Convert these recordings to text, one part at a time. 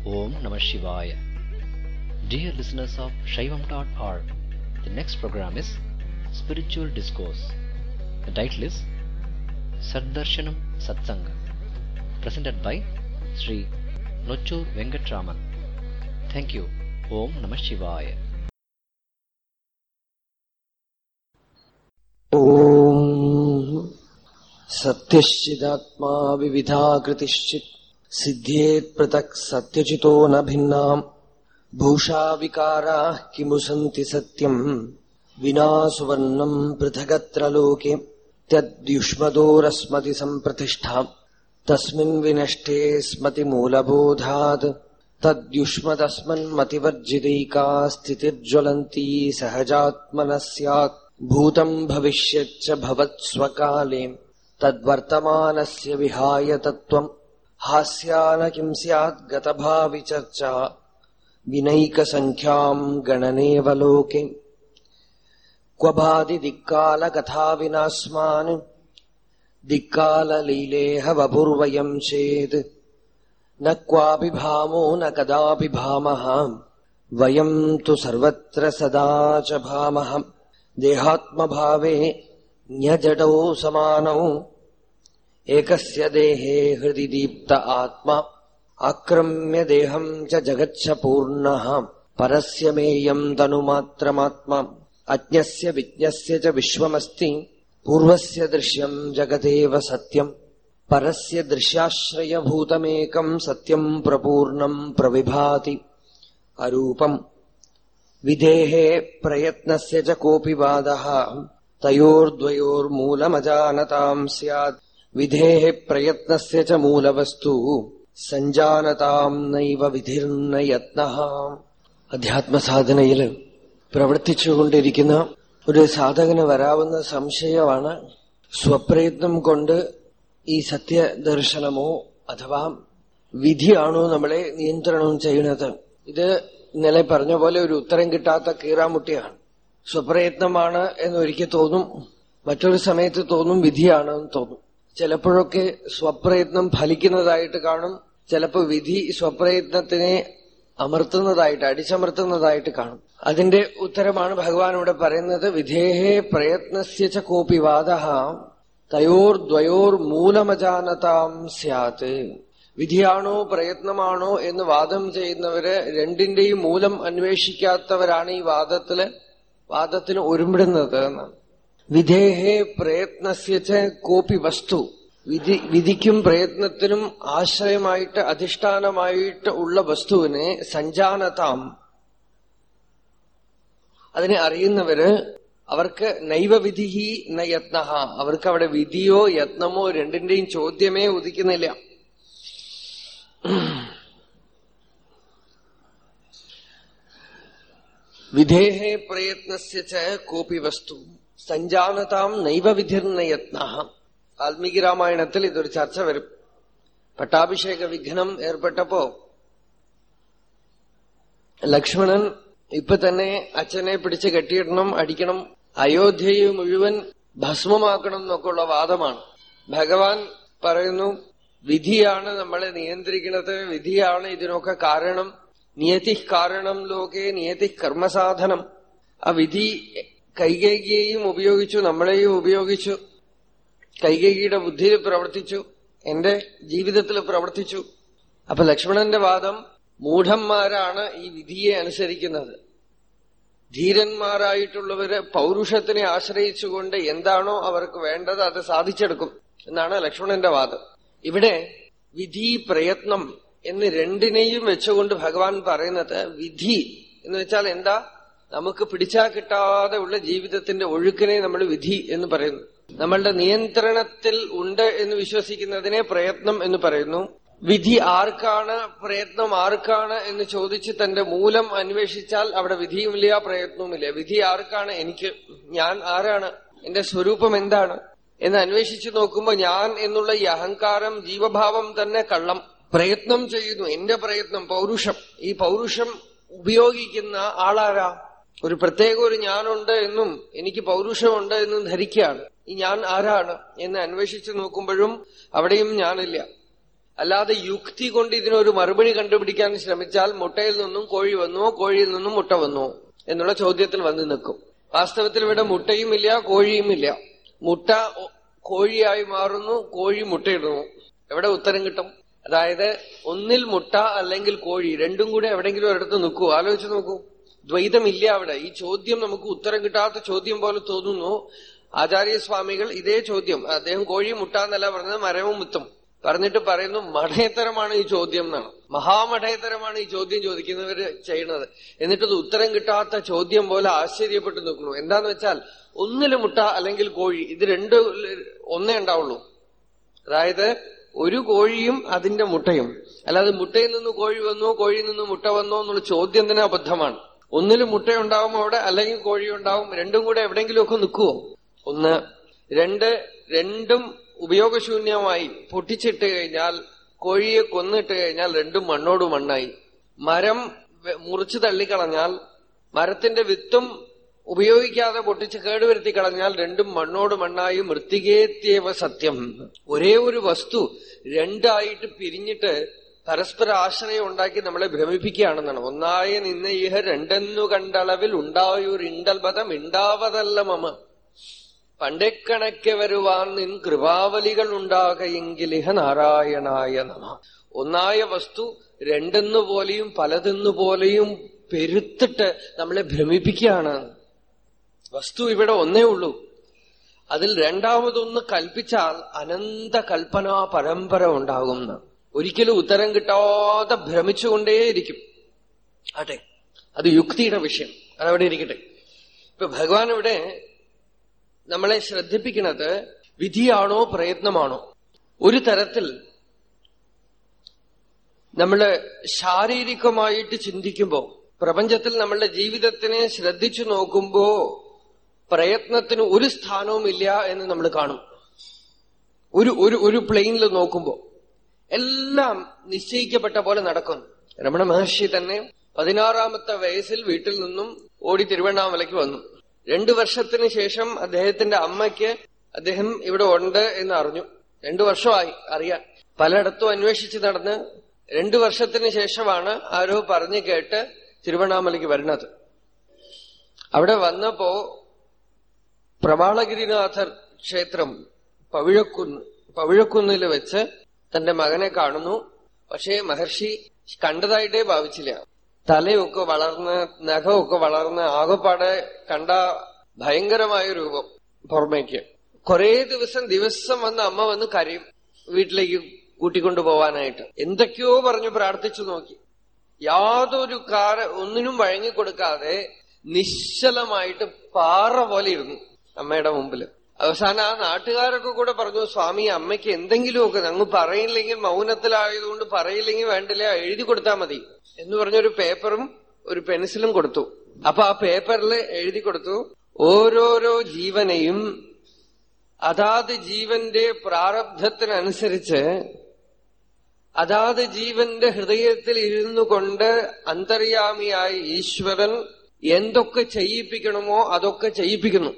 Om Namah Shivaya. Dear listeners of Shaivam.org, the next program is Spiritual Discourse. The title is Saddarshanam Satsanga, presented by Sri Nochur Venkatraman. Thank you. Om Namah Shivaya. ॐ सत्यश्चिदात्मा विविधाकृतिश्चित् सिद्ध्येत् पृथक् सत्यचितो न भिन्नाम् भूषा विकाराः किमु सन्ति सत्यम् विना सुवर्णम् पृथगत्र लोके त्यद्युष्मदोरस्मति सम्प्रतिष्ठा तस्मिन् विनष्टे स्मतिमूलबोधात् तद्युष्मदस्मन्मतिवर्जितैका स्थितिर्ज्वलन्ती सहजात्मनः स्यात् भूतम् भविष्यच्च भवत्स्वकाले तद्वर्तमानस्य विहाय तत्त्वम् हास्यान किम् स्यात् गतभाविचर्चा विनैकसङ्ख्याम् गणनेव लोके क्व बाधिदिक्कालकथाविनास्मान् दिक्काललीलेह वपुर्वयम् चेत् न क्वापि भामो न कदापि भामः वयम् तु सर्वत्र सदा च भामः देहात्मभावे न्यजडौ समानौ एकस्य देहे हृदि दीप्त आत्मा आक्रम्य देहम् च जगच्छ पूर्णः परस्य मेयम् तनुमात्रमात्मा अज्ञस्य विज्ञस्य च विश्वमस्ति पूर्वस्य दृश्यम् जगदेव सत्यम् परस्य दृश्याश्रयभूतमेकम् सत्यम् प्रपूर्णम् प्रविभाति अरूपम् विधेहे प्रयत्नस्य च कोऽपि वादः तयोर्द्वयोर्मूलमजानताम् स्यात् विधेः प्रयत्नस्य च मूलवस्तु സഞ്ജാനതാം നൈവ വിധിർന്ന യത്ന അധ്യാത്മസാധനയിൽ പ്രവർത്തിച്ചുകൊണ്ടിരിക്കുന്ന ഒരു സാധകന് വരാവുന്ന സംശയമാണ് സ്വപ്രയത്നം കൊണ്ട് ഈ സത്യദർശനമോ അഥവാ വിധിയാണോ നമ്മളെ നിയന്ത്രണം ചെയ്യുന്നത് ഇത് ഇന്നലെ പറഞ്ഞ പോലെ ഒരു ഉത്തരം കിട്ടാത്ത കീറാമുട്ടിയാണ് സ്വപ്രയത്നമാണ് എന്നൊരിക്കൽ തോന്നും മറ്റൊരു സമയത്ത് തോന്നും വിധിയാണ് എന്ന് തോന്നും ചിലപ്പോഴൊക്കെ സ്വപ്രയത്നം ഫലിക്കുന്നതായിട്ട് കാണും ചിലപ്പോൾ വിധി സ്വപ്രയത്നത്തിനെ അമർത്തുന്നതായിട്ട് അടിച്ചമർത്തുന്നതായിട്ട് കാണും അതിന്റെ ഉത്തരമാണ് ഭഗവാൻ ഇവിടെ പറയുന്നത് വിധേഹേ പ്രയത്നസ്യ ച കോപി വാദ തയോർ ദ്വയോർ മൂലമജാനതാം സ്യാത് വിധിയാണോ പ്രയത്നമാണോ എന്ന് വാദം ചെയ്യുന്നവര് രണ്ടിന്റെയും മൂലം അന്വേഷിക്കാത്തവരാണ് ഈ വാദത്തില് വാദത്തിന് ഒരുമിടുന്നത് എന്നാണ് വിധേഹേ പ്രയത്നസ്യ കോപ്പി വസ്തു വിധി വിധിക്കും പ്രയത്നത്തിനും ആശ്രയമായിട്ട് അധിഷ്ഠാനമായിട്ട് ഉള്ള വസ്തുവിനെ സഞ്ജാനതാം അതിനെ അറിയുന്നവര് അവർക്ക് നൈവവിധി ന യത്ന അവർക്ക് അവിടെ വിധിയോ യത്നമോ രണ്ടിന്റെയും ചോദ്യമേ ഉദിക്കുന്നില്ല വിധേഹേ പ്രയത്നസ്യ കോപ്പി വസ്തു സഞ്ജാനതാം നൈവ വിധിർന്ന യത്ന വാൽമീകി രാമായണത്തിൽ ഇതൊരു ചർച്ച വരും പട്ടാഭിഷേക വിഘ്നം ഏർപ്പെട്ടപ്പോ ലക്ഷ്മണൻ ഇപ്പൊ തന്നെ അച്ഛനെ പിടിച്ച് കെട്ടിയിടണം അടിക്കണം അയോധ്യയെ മുഴുവൻ ഭസ്മമാക്കണം എന്നൊക്കെയുള്ള വാദമാണ് ഭഗവാൻ പറയുന്നു വിധിയാണ് നമ്മളെ നിയന്ത്രിക്കുന്നത് വിധിയാണ് ഇതിനൊക്കെ കാരണം നിയതി കാരണം ലോകെ നിയതി കർമ്മസാധനം ആ വിധി കൈകേകിയെയും ഉപയോഗിച്ചു നമ്മളെയും ഉപയോഗിച്ചു കൈകേകിയുടെ ബുദ്ധിയിൽ പ്രവർത്തിച്ചു എന്റെ ജീവിതത്തിൽ പ്രവർത്തിച്ചു അപ്പൊ ലക്ഷ്മണന്റെ വാദം മൂഢന്മാരാണ് ഈ വിധിയെ അനുസരിക്കുന്നത് ധീരന്മാരായിട്ടുള്ളവര് പൗരുഷത്തിനെ ആശ്രയിച്ചുകൊണ്ട് എന്താണോ അവർക്ക് വേണ്ടത് അത് സാധിച്ചെടുക്കും എന്നാണ് ലക്ഷ്മണന്റെ വാദം ഇവിടെ വിധി പ്രയത്നം എന്ന് രണ്ടിനെയും വെച്ചുകൊണ്ട് ഭഗവാൻ പറയുന്നത് വിധി എന്ന് വെച്ചാൽ എന്താ നമുക്ക് പിടിച്ചാൽ കിട്ടാതെ ഉള്ള ജീവിതത്തിന്റെ ഒഴുക്കിനെ നമ്മൾ വിധി എന്ന് പറയുന്നു നമ്മളുടെ നിയന്ത്രണത്തിൽ ഉണ്ട് എന്ന് വിശ്വസിക്കുന്നതിനെ പ്രയത്നം എന്ന് പറയുന്നു വിധി ആർക്കാണ് പ്രയത്നം ആർക്കാണ് എന്ന് ചോദിച്ച് തന്റെ മൂലം അന്വേഷിച്ചാൽ അവിടെ വിധിയുമില്ല പ്രയത്നവുമില്ല വിധി ആർക്കാണ് എനിക്ക് ഞാൻ ആരാണ് എന്റെ സ്വരൂപം എന്താണ് എന്ന് അന്വേഷിച്ചു നോക്കുമ്പോ ഞാൻ എന്നുള്ള ഈ അഹങ്കാരം ജീവഭാവം തന്നെ കള്ളം പ്രയത്നം ചെയ്യുന്നു എന്റെ പ്രയത്നം പൗരുഷം ഈ പൗരുഷം ഉപയോഗിക്കുന്ന ആളാരാ ഒരു പ്രത്യേക ഒരു ഞാനുണ്ട് എന്നും എനിക്ക് പൗരുഷമുണ്ട് എന്നും ധരിക്കുകയാണ് ഈ ഞാൻ ആരാണ് എന്ന് അന്വേഷിച്ചു നോക്കുമ്പോഴും അവിടെയും ഞാനില്ല അല്ലാതെ യുക്തി കൊണ്ട് ഇതിനൊരു മറുപടി കണ്ടുപിടിക്കാൻ ശ്രമിച്ചാൽ മുട്ടയിൽ നിന്നും കോഴി വന്നുവോ കോഴിയിൽ നിന്നും മുട്ട വന്നുവോ എന്നുള്ള ചോദ്യത്തിൽ വന്ന് നിൽക്കും വാസ്തവത്തിൽ ഇവിടെ മുട്ടയുമില്ല കോഴിയുമില്ല മുട്ട ഒ- കോഴിയായി മാറുന്നു കോഴി മുട്ടയിടുന്നു എവിടെ ഉത്തരം കിട്ടും അതായത് ഒന്നിൽ മുട്ട അല്ലെങ്കിൽ കോഴി രണ്ടും കൂടെ എവിടെങ്കിലും ഒരിടത്ത് നിൽക്കൂ ആലോചിച്ച് നോക്കൂ ദ്വൈതമില്ല അവിടെ ഈ ചോദ്യം നമുക്ക് ഉത്തരം കിട്ടാത്ത ചോദ്യം പോലെ തോന്നുന്നു ആചാര്യസ്വാമികൾ ഇതേ ചോദ്യം അദ്ദേഹം കോഴി മുട്ട എന്നല്ല പറഞ്ഞത് മരവും മുത്തും പറഞ്ഞിട്ട് പറയുന്നു മഠേത്തരമാണ് ഈ ചോദ്യം എന്നാണ് മഹാമഠേത്തരമാണ് ഈ ചോദ്യം ചോദിക്കുന്നവര് ചെയ്യുന്നത് എന്നിട്ടത് ഉത്തരം കിട്ടാത്ത ചോദ്യം പോലെ ആശ്ചര്യപ്പെട്ടു നിൽക്കുന്നു എന്താന്ന് വെച്ചാൽ ഒന്നില് മുട്ട അല്ലെങ്കിൽ കോഴി ഇത് രണ്ട് ഒന്നേ ഉണ്ടാവുള്ളൂ അതായത് ഒരു കോഴിയും അതിന്റെ മുട്ടയും അല്ലാതെ മുട്ടയിൽ നിന്ന് കോഴി വന്നോ കോഴിയിൽ നിന്ന് മുട്ട വന്നോ എന്നുള്ള ചോദ്യം തന്നെ അബദ്ധമാണ് ഒന്നിലും മുട്ടയുണ്ടാവും അവിടെ അല്ലെങ്കിൽ കോഴി ഉണ്ടാവും രണ്ടും കൂടെ എവിടെയെങ്കിലുമൊക്കെ നിൽക്കുവോ ഒന്ന് രണ്ട് രണ്ടും ഉപയോഗശൂന്യമായി പൊട്ടിച്ചിട്ട് കഴിഞ്ഞാൽ കോഴിയെ കൊന്നിട്ട് കഴിഞ്ഞാൽ രണ്ടും മണ്ണോട് മണ്ണായി മരം വെ- മുറിച്ചു തള്ളിക്കളഞ്ഞാൽ മരത്തിന്റെ വിത്തും ഉപയോഗിക്കാതെ പൊട്ടിച്ച് കേടുവരുത്തി കളഞ്ഞാൽ രണ്ടും മണ്ണോട് മണ്ണായി മൃത്തികേത്യവ സത്യം ഒരേ ഒരു വസ്തു രണ്ടായിട്ട് പിരിഞ്ഞിട്ട് പരസ്പര ആശ്രയം ഉണ്ടാക്കി നമ്മളെ ഭ്രമിപ്പിക്കുകയാണെന്നാണ് ഒന്നായ നിന്ന ഇഹ രണ്ടെന്നു കണ്ടളവിൽ ഉണ്ടായൊരിണ്ടൽപദം ഉണ്ടാവതല്ല മമ പണ്ടെക്കണക്കെ വരുവാൻ നിൻ കൃപാവലികൾ ഉണ്ടാകയെങ്കിലിഹ നാരായണായ നമ ഒന്നായ വസ്തു രണ്ടെന്നു പോലെയും പലതെന്നു പോലെയും പെരുത്തിട്ട് നമ്മളെ ഭ്രമിപ്പിക്കുകയാണ് വസ്തു ഇവിടെ ഒന്നേ ഉള്ളൂ അതിൽ രണ്ടാമതൊന്ന് കൽപ്പിച്ചാൽ അനന്ത കൽപ്പനാ പരമ്പര ഉണ്ടാകും ഒരിക്കലും ഉത്തരം കിട്ടാതെ ഭ്രമിച്ചുകൊണ്ടേയിരിക്കും അതെ അത് യുക്തിയുടെ വിഷയം അതവിടെ ഇരിക്കട്ടെ ഇപ്പൊ ഭഗവാൻ ഇവിടെ നമ്മളെ ശ്രദ്ധിപ്പിക്കുന്നത് വിധിയാണോ പ്രയത്നമാണോ ഒരു തരത്തിൽ നമ്മള് ശാരീരികമായിട്ട് ചിന്തിക്കുമ്പോ പ്രപഞ്ചത്തിൽ നമ്മളുടെ ജീവിതത്തിനെ ശ്രദ്ധിച്ചു നോക്കുമ്പോ പ്രയത്നത്തിന് ഒരു സ്ഥാനവും ഇല്ല എന്ന് നമ്മൾ കാണും ഒരു ഒരു ഒരു പ്ലെയിനിൽ നോക്കുമ്പോ എല്ലാം നിശ്ചയിക്കപ്പെട്ട പോലെ നടക്കുന്നു രമണ മഹർഷി തന്നെ പതിനാറാമത്തെ വയസ്സിൽ വീട്ടിൽ നിന്നും ഓടി തിരുവണ്ണാമലയ്ക്ക് വന്നു രണ്ടു വർഷത്തിന് ശേഷം അദ്ദേഹത്തിന്റെ അമ്മയ്ക്ക് അദ്ദേഹം ഇവിടെ ഉണ്ട് എന്ന് അറിഞ്ഞു രണ്ടു വർഷമായി അറിയാൻ പലയിടത്തും അന്വേഷിച്ച് നടന്ന് രണ്ടു വർഷത്തിന് ശേഷമാണ് ആരോ പറഞ്ഞു കേട്ട് തിരുവണ്ണാമലയ്ക്ക് വരുന്നത് അവിടെ വന്നപ്പോ പ്രവാളഗിരിനാഥർ ക്ഷേത്രം പവിഴക്കുന്ന് പവിഴക്കുന്നിൽ വെച്ച് തന്റെ മകനെ കാണുന്നു പക്ഷേ മഹർഷി കണ്ടതായിട്ടേ ഭാവിച്ചില്ല തലയൊക്കെ വളർന്ന് നഖമൊക്കെ വളർന്ന് ആകെപ്പാടെ കണ്ട ഭയങ്കരമായ രൂപം പുറമേക്ക് കുറേ ദിവസം ദിവസം വന്ന് അമ്മ വന്ന് കരയും വീട്ടിലേക്ക് കൂട്ടിക്കൊണ്ടു പോവാനായിട്ട് എന്തൊക്കെയോ പറഞ്ഞു പ്രാർത്ഥിച്ചു നോക്കി യാതൊരു കാര ഒന്നിനും വഴങ്ങിക്കൊടുക്കാതെ നിശ്ചലമായിട്ട് പാറ പോലെ ഇരുന്നു അമ്മയുടെ മുമ്പില് അവസാനം ആ നാട്ടുകാരൊക്കെ കൂടെ പറഞ്ഞു സ്വാമി അമ്മയ്ക്ക് എന്തെങ്കിലുമൊക്കെ ഞങ്ങൾ പറയില്ലെങ്കിൽ മൗനത്തിലായതുകൊണ്ട് പറയില്ലെങ്കിൽ വേണ്ടില്ല എഴുതി കൊടുത്താൽ മതി എന്ന് പറഞ്ഞൊരു പേപ്പറും ഒരു പെൻസിലും കൊടുത്തു അപ്പൊ ആ പേപ്പറിൽ എഴുതി കൊടുത്തു ഓരോരോ ജീവനെയും അതാത് ജീവന്റെ പ്രാരബ്ധത്തിനനുസരിച്ച് അതാത് ജീവന്റെ ഹൃദയത്തിൽ ഇരുന്നു കൊണ്ട് അന്തര്യാമിയായ ഈശ്വരൻ എന്തൊക്കെ ചെയ്യിപ്പിക്കണമോ അതൊക്കെ ചെയ്യിപ്പിക്കുന്നു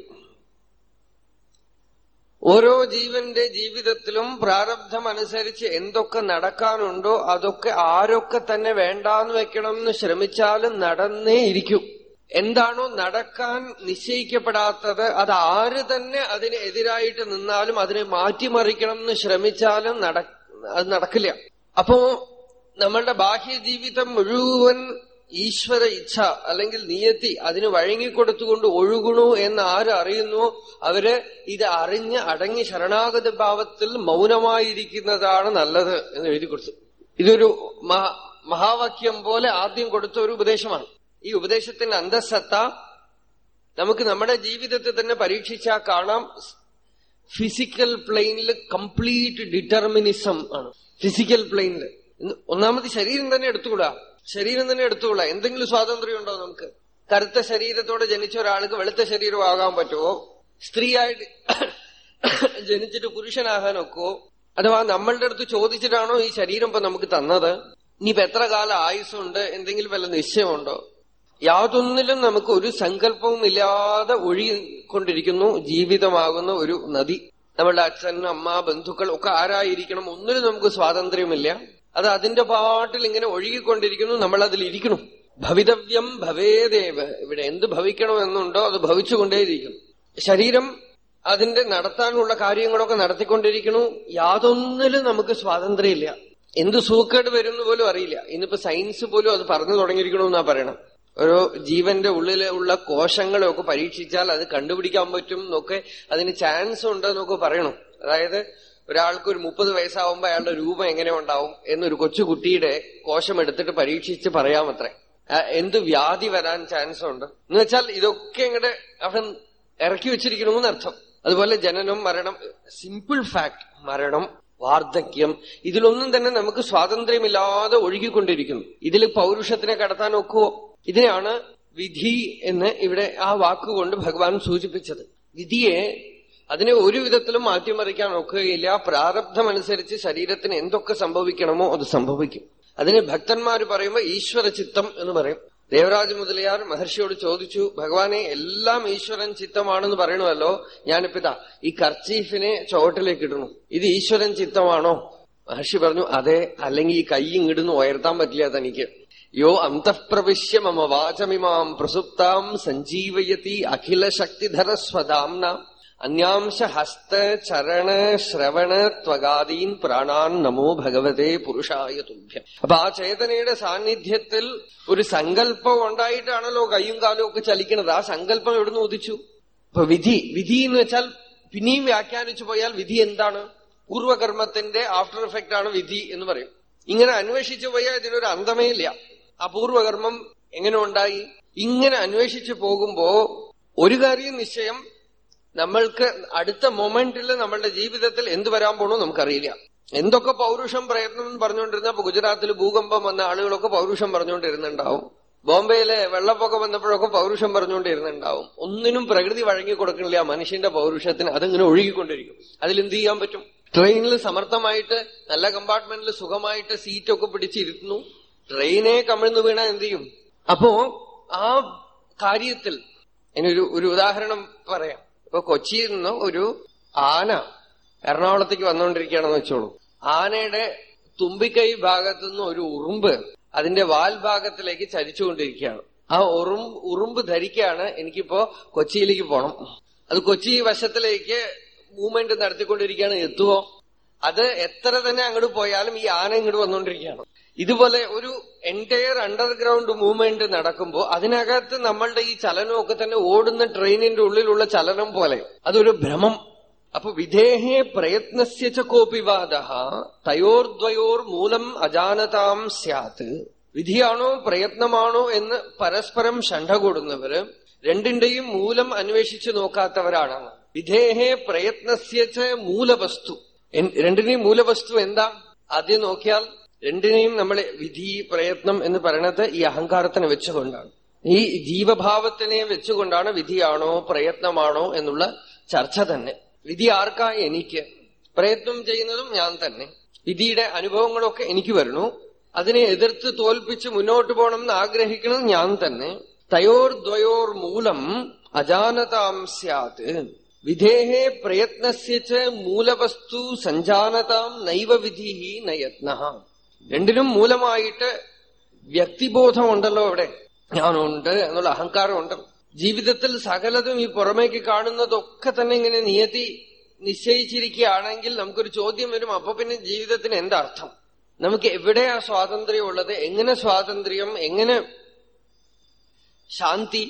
ഓരോ ജീവന്റെ ജീവിതത്തിലും പ്രാരബ്ധം അനുസരിച്ച് എന്തൊക്കെ നടക്കാനുണ്ടോ അതൊക്കെ ആരൊക്കെ തന്നെ വേണ്ടാന്ന് വെക്കണം എന്ന് ശ്രമിച്ചാലും നടന്നേ ഇരിക്കും എന്താണോ നടക്കാൻ നിശ്ചയിക്കപ്പെടാത്തത് അത് ആര് തന്നെ അതിന് എതിരായിട്ട് നിന്നാലും അതിനെ മാറ്റിമറിക്കണം എന്ന് ശ്രമിച്ചാലും നട അത് നടക്കില്ല അപ്പോ നമ്മളുടെ ബാഹ്യ ജീവിതം മുഴുവൻ ഈശ്വര ഇച്ഛ അല്ലെങ്കിൽ നിയത്തി അതിന് വഴങ്ങിക്കൊടുത്തുകൊണ്ട് ഒഴുകണു എന്ന് ആര് അറിയുന്നു അവര് ഇത് അറിഞ്ഞ് അടങ്ങി ശരണാഗത ഭാവത്തിൽ മൗനമായിരിക്കുന്നതാണ് നല്ലത് എന്ന് എഴുതി കൊടുത്തു ഇതൊരു മഹാ- മഹാവാക്യം പോലെ ആദ്യം കൊടുത്ത ഒരു ഉപദേശമാണ് ഈ ഉപദേശത്തിന്റെ അന്തസത്ത നമുക്ക് നമ്മുടെ ജീവിതത്തെ തന്നെ പരീക്ഷിച്ചാൽ കാണാം ഫിസിക്കൽ പ്ലെയിനിൽ കംപ്ലീറ്റ് ഡിറ്റർമിനിസം ആണ് ഫിസിക്കൽ പ്ലെയിനിൽ ഒന്നാമത് ശരീരം തന്നെ എടുത്തുകൂടാ ശരീരം തന്നെ എടുത്തുകൂടാ എന്തെങ്കിലും സ്വാതന്ത്ര്യം ഉണ്ടോ നമുക്ക് കറുത്ത ശരീരത്തോടെ ജനിച്ച ഒരാൾക്ക് വെളുത്ത ശരീരമാകാൻ പറ്റുമോ സ്ത്രീയായിട്ട് ജനിച്ചിട്ട് പുരുഷനാകാൻ ഒക്കുവോ അഥവാ നമ്മളുടെ അടുത്ത് ചോദിച്ചിട്ടാണോ ഈ ശരീരം ഇപ്പൊ നമുക്ക് തന്നത് ഇനിയിപ്പോ എത്ര കാലം ആയുസ്സുണ്ട് എന്തെങ്കിലും വല്ല നിശ്ചയമുണ്ടോ യാതൊന്നിലും നമുക്ക് ഒരു സങ്കല്പവും ഇല്ലാതെ ഒഴുകിക്കൊണ്ടിരിക്കുന്നു ജീവിതമാകുന്ന ഒരു നദി നമ്മളുടെ അച്ഛൻ അമ്മ ബന്ധുക്കൾ ഒക്കെ ആരായിരിക്കണം ഒന്നിനും നമുക്ക് സ്വാതന്ത്ര്യമില്ല അത് അതിന്റെ പാട്ടിൽ ഇങ്ങനെ ഒഴുകിക്കൊണ്ടിരിക്കുന്നു നമ്മൾ അതിൽ ഇരിക്കണം ഭവിതവ്യം ഭവേദേവ് ഇവിടെ എന്ത് ഭവിക്കണമെന്നുണ്ടോ അത് ഭവിച്ചുകൊണ്ടേയിരിക്കും ശരീരം അതിന്റെ നടത്താനുള്ള കാര്യങ്ങളൊക്കെ നടത്തിക്കൊണ്ടിരിക്കണു യാതൊന്നിലും നമുക്ക് സ്വാതന്ത്ര്യമില്ല എന്ത് സൂക്കേട് വരുന്ന പോലും അറിയില്ല ഇന്നിപ്പോ സയൻസ് പോലും അത് പറഞ്ഞു തുടങ്ങിയിരിക്കണമെന്നാ പറയണം ഓരോ ജീവന്റെ ഉള്ളിലെ ഉള്ള കോശങ്ങളെയൊക്കെ പരീക്ഷിച്ചാൽ അത് കണ്ടുപിടിക്കാൻ പറ്റും എന്നൊക്കെ അതിന് ചാൻസ് ഉണ്ട് എന്നൊക്കെ പറയണം അതായത് ഒരാൾക്ക് ഒരു മുപ്പത് വയസ്സാവുമ്പോ അയാളുടെ രൂപം എങ്ങനെ ഉണ്ടാവും എന്നൊരു കൊച്ചുകുട്ടിയുടെ കോശം എടുത്തിട്ട് പരീക്ഷിച്ച് പറയാമത്രേ ആ, എന്ത് വ്യാധി വരാൻ ചാൻസ് ഉണ്ട് എന്ന് വെച്ചാൽ ഇതൊക്കെ ഇങ്ങടെ അവിടെ ഇറക്കി വെച്ചിരിക്കണമെന്ന് അർത്ഥം അതുപോലെ ജനനം മരണം സിമ്പിൾ ഫാക്ട് മരണം വാർദ്ധക്യം ഇതിലൊന്നും തന്നെ നമുക്ക് സ്വാതന്ത്ര്യമില്ലാതെ ഒഴുകിക്കൊണ്ടിരിക്കുന്നു ഇതിൽ പൗരുഷത്തിനെ കടത്താൻ ഒക്കുവോ ഇതിനെയാണ് വിധി എന്ന് ഇവിടെ ആ വാക്കുകൊണ്ട് ഭഗവാൻ സൂചിപ്പിച്ചത് വിധിയെ അതിനെ ഒരു വിധത്തിലും മാറ്റിമറിക്കാൻ ഒക്കുകയില്ല പ്രാരബ്ധമനുസരിച്ച് ശരീരത്തിന് എന്തൊക്കെ സംഭവിക്കണമോ അത് സംഭവിക്കും അതിന് ഭക്തന്മാര് പറയുമ്പോൾ ഈശ്വര ചിത്തം എന്ന് പറയും ദേവരാജ മുതലിയാർ മഹർഷിയോട് ചോദിച്ചു ഭഗവാനെ എല്ലാം ഈശ്വരൻ ചിത്തമാണെന്ന് പറയണമല്ലോ ഞാനിപ്പിതാ ഈ കർച്ചീഫിനെ ചുവട്ടിലേക്ക് ഇടണു ഇത് ഈശ്വരൻ ചിത്തമാണോ മഹർഷി പറഞ്ഞു അതെ അല്ലെങ്കിൽ ഈ കൈ ഇങ്ങിടുന്ന് ഉയർത്താൻ പറ്റില്ല തനിക്ക് യോ അന്തഃപ്രവിശ്യ മമ വാചമിമാം പ്രസുപ്താം സഞ്ജീവയതി അഖില ശക്തിധര സ്വദാംന അന്യാംശ ഹസ്ത ചരണ ശ്രവണ ത്വഗാദീൻ പ്രാണാൻ നമോ ഭഗവതേ പുരുഷായ തുഭ്യം അപ്പൊ ആ ചേതനയുടെ സാന്നിധ്യത്തിൽ ഒരു സങ്കല്പം ഉണ്ടായിട്ടാണല്ലോ കയ്യും കാലും ഒക്കെ ചലിക്കണത് ആ സങ്കല്പം എവിടുന്ന് ഉദിച്ചു ഇപ്പൊ വിധി വിധി എന്ന് വെച്ചാൽ പിന്നെയും വ്യാഖ്യാനിച്ചു പോയാൽ വിധി എന്താണ് പൂർവകർമ്മത്തിന്റെ ആഫ്റ്റർ എഫക്റ്റ് ആണ് വിധി എന്ന് പറയും ഇങ്ങനെ അന്വേഷിച്ചു പോയാൽ ഇതിനൊരു അന്തമേ ഇല്ല ആ പൂർവകർമ്മം എങ്ങനെ ഉണ്ടായി ഇങ്ങനെ അന്വേഷിച്ചു പോകുമ്പോ ഒരു കാര്യം നിശ്ചയം നമ്മൾക്ക് അടുത്ത മൊമെന്റിൽ നമ്മളുടെ ജീവിതത്തിൽ എന്ത് വരാൻ പോണോ നമുക്കറിയില്ല എന്തൊക്കെ പൗരുഷം പ്രയത്നം എന്ന് പറഞ്ഞുകൊണ്ടിരുന്നപ്പോ ഗുജറാത്തിൽ ഭൂകമ്പം വന്ന ആളുകളൊക്കെ പൗരുഷം പറഞ്ഞുകൊണ്ടിരുന്നുണ്ടാവും ബോംബെയിലെ വെള്ളപ്പൊക്കം വന്നപ്പോഴൊക്കെ പൗരുഷം പറഞ്ഞുകൊണ്ടിരുന്നുണ്ടാവും ഒന്നിനും പ്രകൃതി വഴങ്ങി കൊടുക്കണില്ല മനുഷ്യന്റെ പൗരുഷത്തിന് അതിങ്ങനെ ഒഴുകിക്കൊണ്ടിരിക്കും അതിലെന്ത് ചെയ്യാൻ പറ്റും ട്രെയിനിൽ സമർത്ഥമായിട്ട് നല്ല കമ്പാർട്ട്മെന്റിൽ സുഖമായിട്ട് സീറ്റൊക്കെ പിടിച്ചിരുത്തുന്നു ട്രെയിനെ കമിഴ്ന്നു വീണാൽ എന്ത് ചെയ്യും അപ്പോ ആ കാര്യത്തിൽ ഇനിയൊരു ഒരു ഉദാഹരണം പറയാം ഇപ്പൊ കൊച്ചിയിൽ നിന്ന് ഒരു ആന എറണാകുളത്തേക്ക് വന്നുകൊണ്ടിരിക്കുകയാണെന്ന് വെച്ചോളൂ ആനയുടെ തുമ്പിക്കൈ ഭാഗത്തു നിന്ന് ഒരു ഉറുമ്പ് അതിന്റെ വാൽ ഭാഗത്തിലേക്ക് ചരിച്ചുകൊണ്ടിരിക്കുകയാണ് ആ ഉറും ഉറുമ്പ് ധരിക്കുകയാണ് എനിക്കിപ്പോ കൊച്ചിയിലേക്ക് പോണം അത് കൊച്ചി വശത്തിലേക്ക് മൂവ്മെന്റ് നടത്തിക്കൊണ്ടിരിക്കുകയാണ് എത്തുവോ അത് എത്ര തന്നെ അങ്ങോട്ട് പോയാലും ഈ ആന ഇങ്ങോട്ട് വന്നുകൊണ്ടിരിക്കുകയാണ് ഇതുപോലെ ഒരു എൻറ്റയർ അണ്ടർഗ്രൗണ്ട് മൂവ്മെന്റ് നടക്കുമ്പോ അതിനകത്ത് നമ്മളുടെ ഈ ചലനമൊക്കെ തന്നെ ഓടുന്ന ട്രെയിനിന്റെ ഉള്ളിലുള്ള ചലനം പോലെ അതൊരു ഭ്രമം അപ്പൊ വിധേഹേ പ്രയത്നസ്യ ച കോപി വാദ തയോർദ്വയോർ മൂലം അജാനതാം സ്യാത് വിധിയാണോ പ്രയത്നമാണോ എന്ന് പരസ്പരം ശണ്ഠ കൂടുന്നവര് രണ്ടിന്റെയും മൂലം അന്വേഷിച്ചു നോക്കാത്തവരാണ് വിധേഹേ പ്രയത്നസ്യ ച മൂലവസ്തു എൻ- രണ്ടിനെയും മൂലവസ്തു എന്താ ആദ്യം നോക്കിയാൽ രണ്ടിനെയും നമ്മളെ വിധി പ്രയത്നം എന്ന് പറയണത് ഈ അഹങ്കാരത്തിനെ വെച്ചുകൊണ്ടാണ് ഈ ജീവഭാവത്തിനെ വെച്ചുകൊണ്ടാണ് വിധിയാണോ പ്രയത്നമാണോ എന്നുള്ള ചർച്ച തന്നെ വിധി ആർക്കാ എനിക്ക് പ്രയത്നം ചെയ്യുന്നതും ഞാൻ തന്നെ വിധിയുടെ അനുഭവങ്ങളൊക്കെ എനിക്ക് വരണു അതിനെ എതിർത്ത് തോൽപ്പിച്ച് മുന്നോട്ട് പോകണം എന്ന് ആഗ്രഹിക്കുന്നത് ഞാൻ തന്നെ തയോർ ദ്വയോർ മൂലം അജാനതാം സ്യാത് വിധേഹേ പ്രയത്നസ്യ ച മൂലവസ്തു സഞ്ജാനതാം നൈവ വിധി നയത്ന രണ്ടിനും മൂലമായിട്ട് വ്യക്തിബോധമുണ്ടല്ലോ അവിടെ ഞാനുണ്ട് എന്നുള്ള അഹങ്കാരമുണ്ട് ജീവിതത്തിൽ സകലതും ഈ പുറമേക്ക് കാണുന്നതൊക്കെ തന്നെ ഇങ്ങനെ നിയതി നിശ്ചയിച്ചിരിക്കുകയാണെങ്കിൽ നമുക്കൊരു ചോദ്യം വരും അപ്പൊ പിന്നെ ജീവിതത്തിന് എന്താർത്ഥം നമുക്ക് എവിടെയാ സ്വാതന്ത്ര്യം ഉള്ളത് എങ്ങനെ സ്വാതന്ത്ര്യം എങ്ങനെ ശാന്തി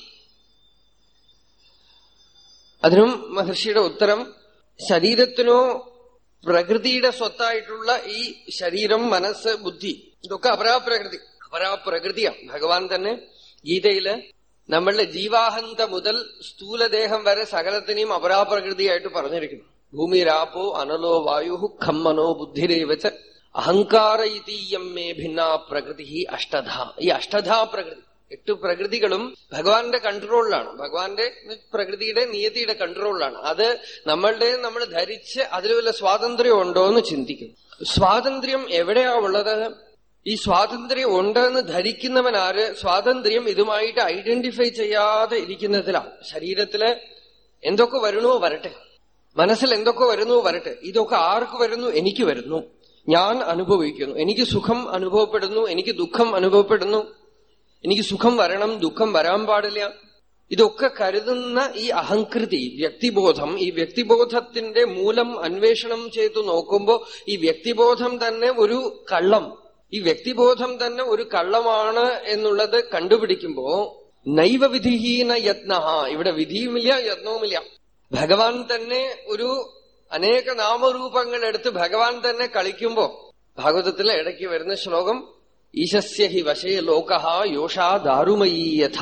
അതിനും മഹർഷിയുടെ ഉത്തരം ശരീരത്തിനോ പ്രകൃതിയുടെ സ്വത്തായിട്ടുള്ള ഈ ശരീരം മനസ്സ് ബുദ്ധി ഇതൊക്കെ അപരാപ്രകൃതി അപരാപ്രകൃതിയാണ് ഭഗവാൻ തന്നെ ഗീതയില് നമ്മളുടെ ജീവാഹന്ത മുതൽ സ്ഥൂലദേഹം വരെ സകലത്തിനെയും അപരാപ്രകൃതിയായിട്ട് പറഞ്ഞിരിക്കുന്നു ഭൂമിരാപോ അനലോ വായു ഖമ്മനോ ബുദ്ധിരേവച്ച് അഹങ്കാര ഇതീയം മേ ഭിന്ന പ്രകൃതി അഷ്ടധ ഈ അഷ്ടധാ പ്രകൃതി എട്ട് പ്രകൃതികളും ഭഗവാന്റെ കൺട്രോളിലാണ് ഭഗവാന്റെ പ്രകൃതിയുടെ നിയതിയുടെ കൺട്രോളിലാണ് അത് നമ്മളുടെ നമ്മൾ ധരിച്ച് അതിൽ വല്ല സ്വാതന്ത്ര്യം ഉണ്ടോ എന്ന് ചിന്തിക്കും സ്വാതന്ത്ര്യം എവിടെയാ ഉള്ളത് ഈ സ്വാതന്ത്ര്യം ഉണ്ടെന്ന് ധരിക്കുന്നവൻ ആര് സ്വാതന്ത്ര്യം ഇതുമായിട്ട് ഐഡന്റിഫൈ ചെയ്യാതെ ഇരിക്കുന്നതിലാണ് ശരീരത്തില് എന്തൊക്കെ വരണോ വരട്ടെ മനസ്സിൽ എന്തൊക്കെ വരുന്നു വരട്ടെ ഇതൊക്കെ ആർക്ക് വരുന്നു എനിക്ക് വരുന്നു ഞാൻ അനുഭവിക്കുന്നു എനിക്ക് സുഖം അനുഭവപ്പെടുന്നു എനിക്ക് ദുഃഖം അനുഭവപ്പെടുന്നു എനിക്ക് സുഖം വരണം ദുഃഖം വരാൻ പാടില്ല ഇതൊക്കെ കരുതുന്ന ഈ അഹങ്കൃതി വ്യക്തിബോധം ഈ വ്യക്തിബോധത്തിന്റെ മൂലം അന്വേഷണം ചെയ്തു നോക്കുമ്പോ ഈ വ്യക്തിബോധം തന്നെ ഒരു കള്ളം ഈ വ്യക്തിബോധം തന്നെ ഒരു കള്ളമാണ് എന്നുള്ളത് കണ്ടുപിടിക്കുമ്പോ നൈവ വിധിഹീന യത്ന ഇവിടെ വിധിയുമില്ല യത്നവുമില്ല ഭഗവാൻ തന്നെ ഒരു അനേക നാമരൂപങ്ങൾ എടുത്ത് ഭഗവാൻ തന്നെ കളിക്കുമ്പോ ഭാഗവതത്തിലെ ഇടയ്ക്ക് വരുന്ന ശ്ലോകം ഈശസ്യ ഹി വശേ ലോക യോഷാ ദാരുമയീ യഥ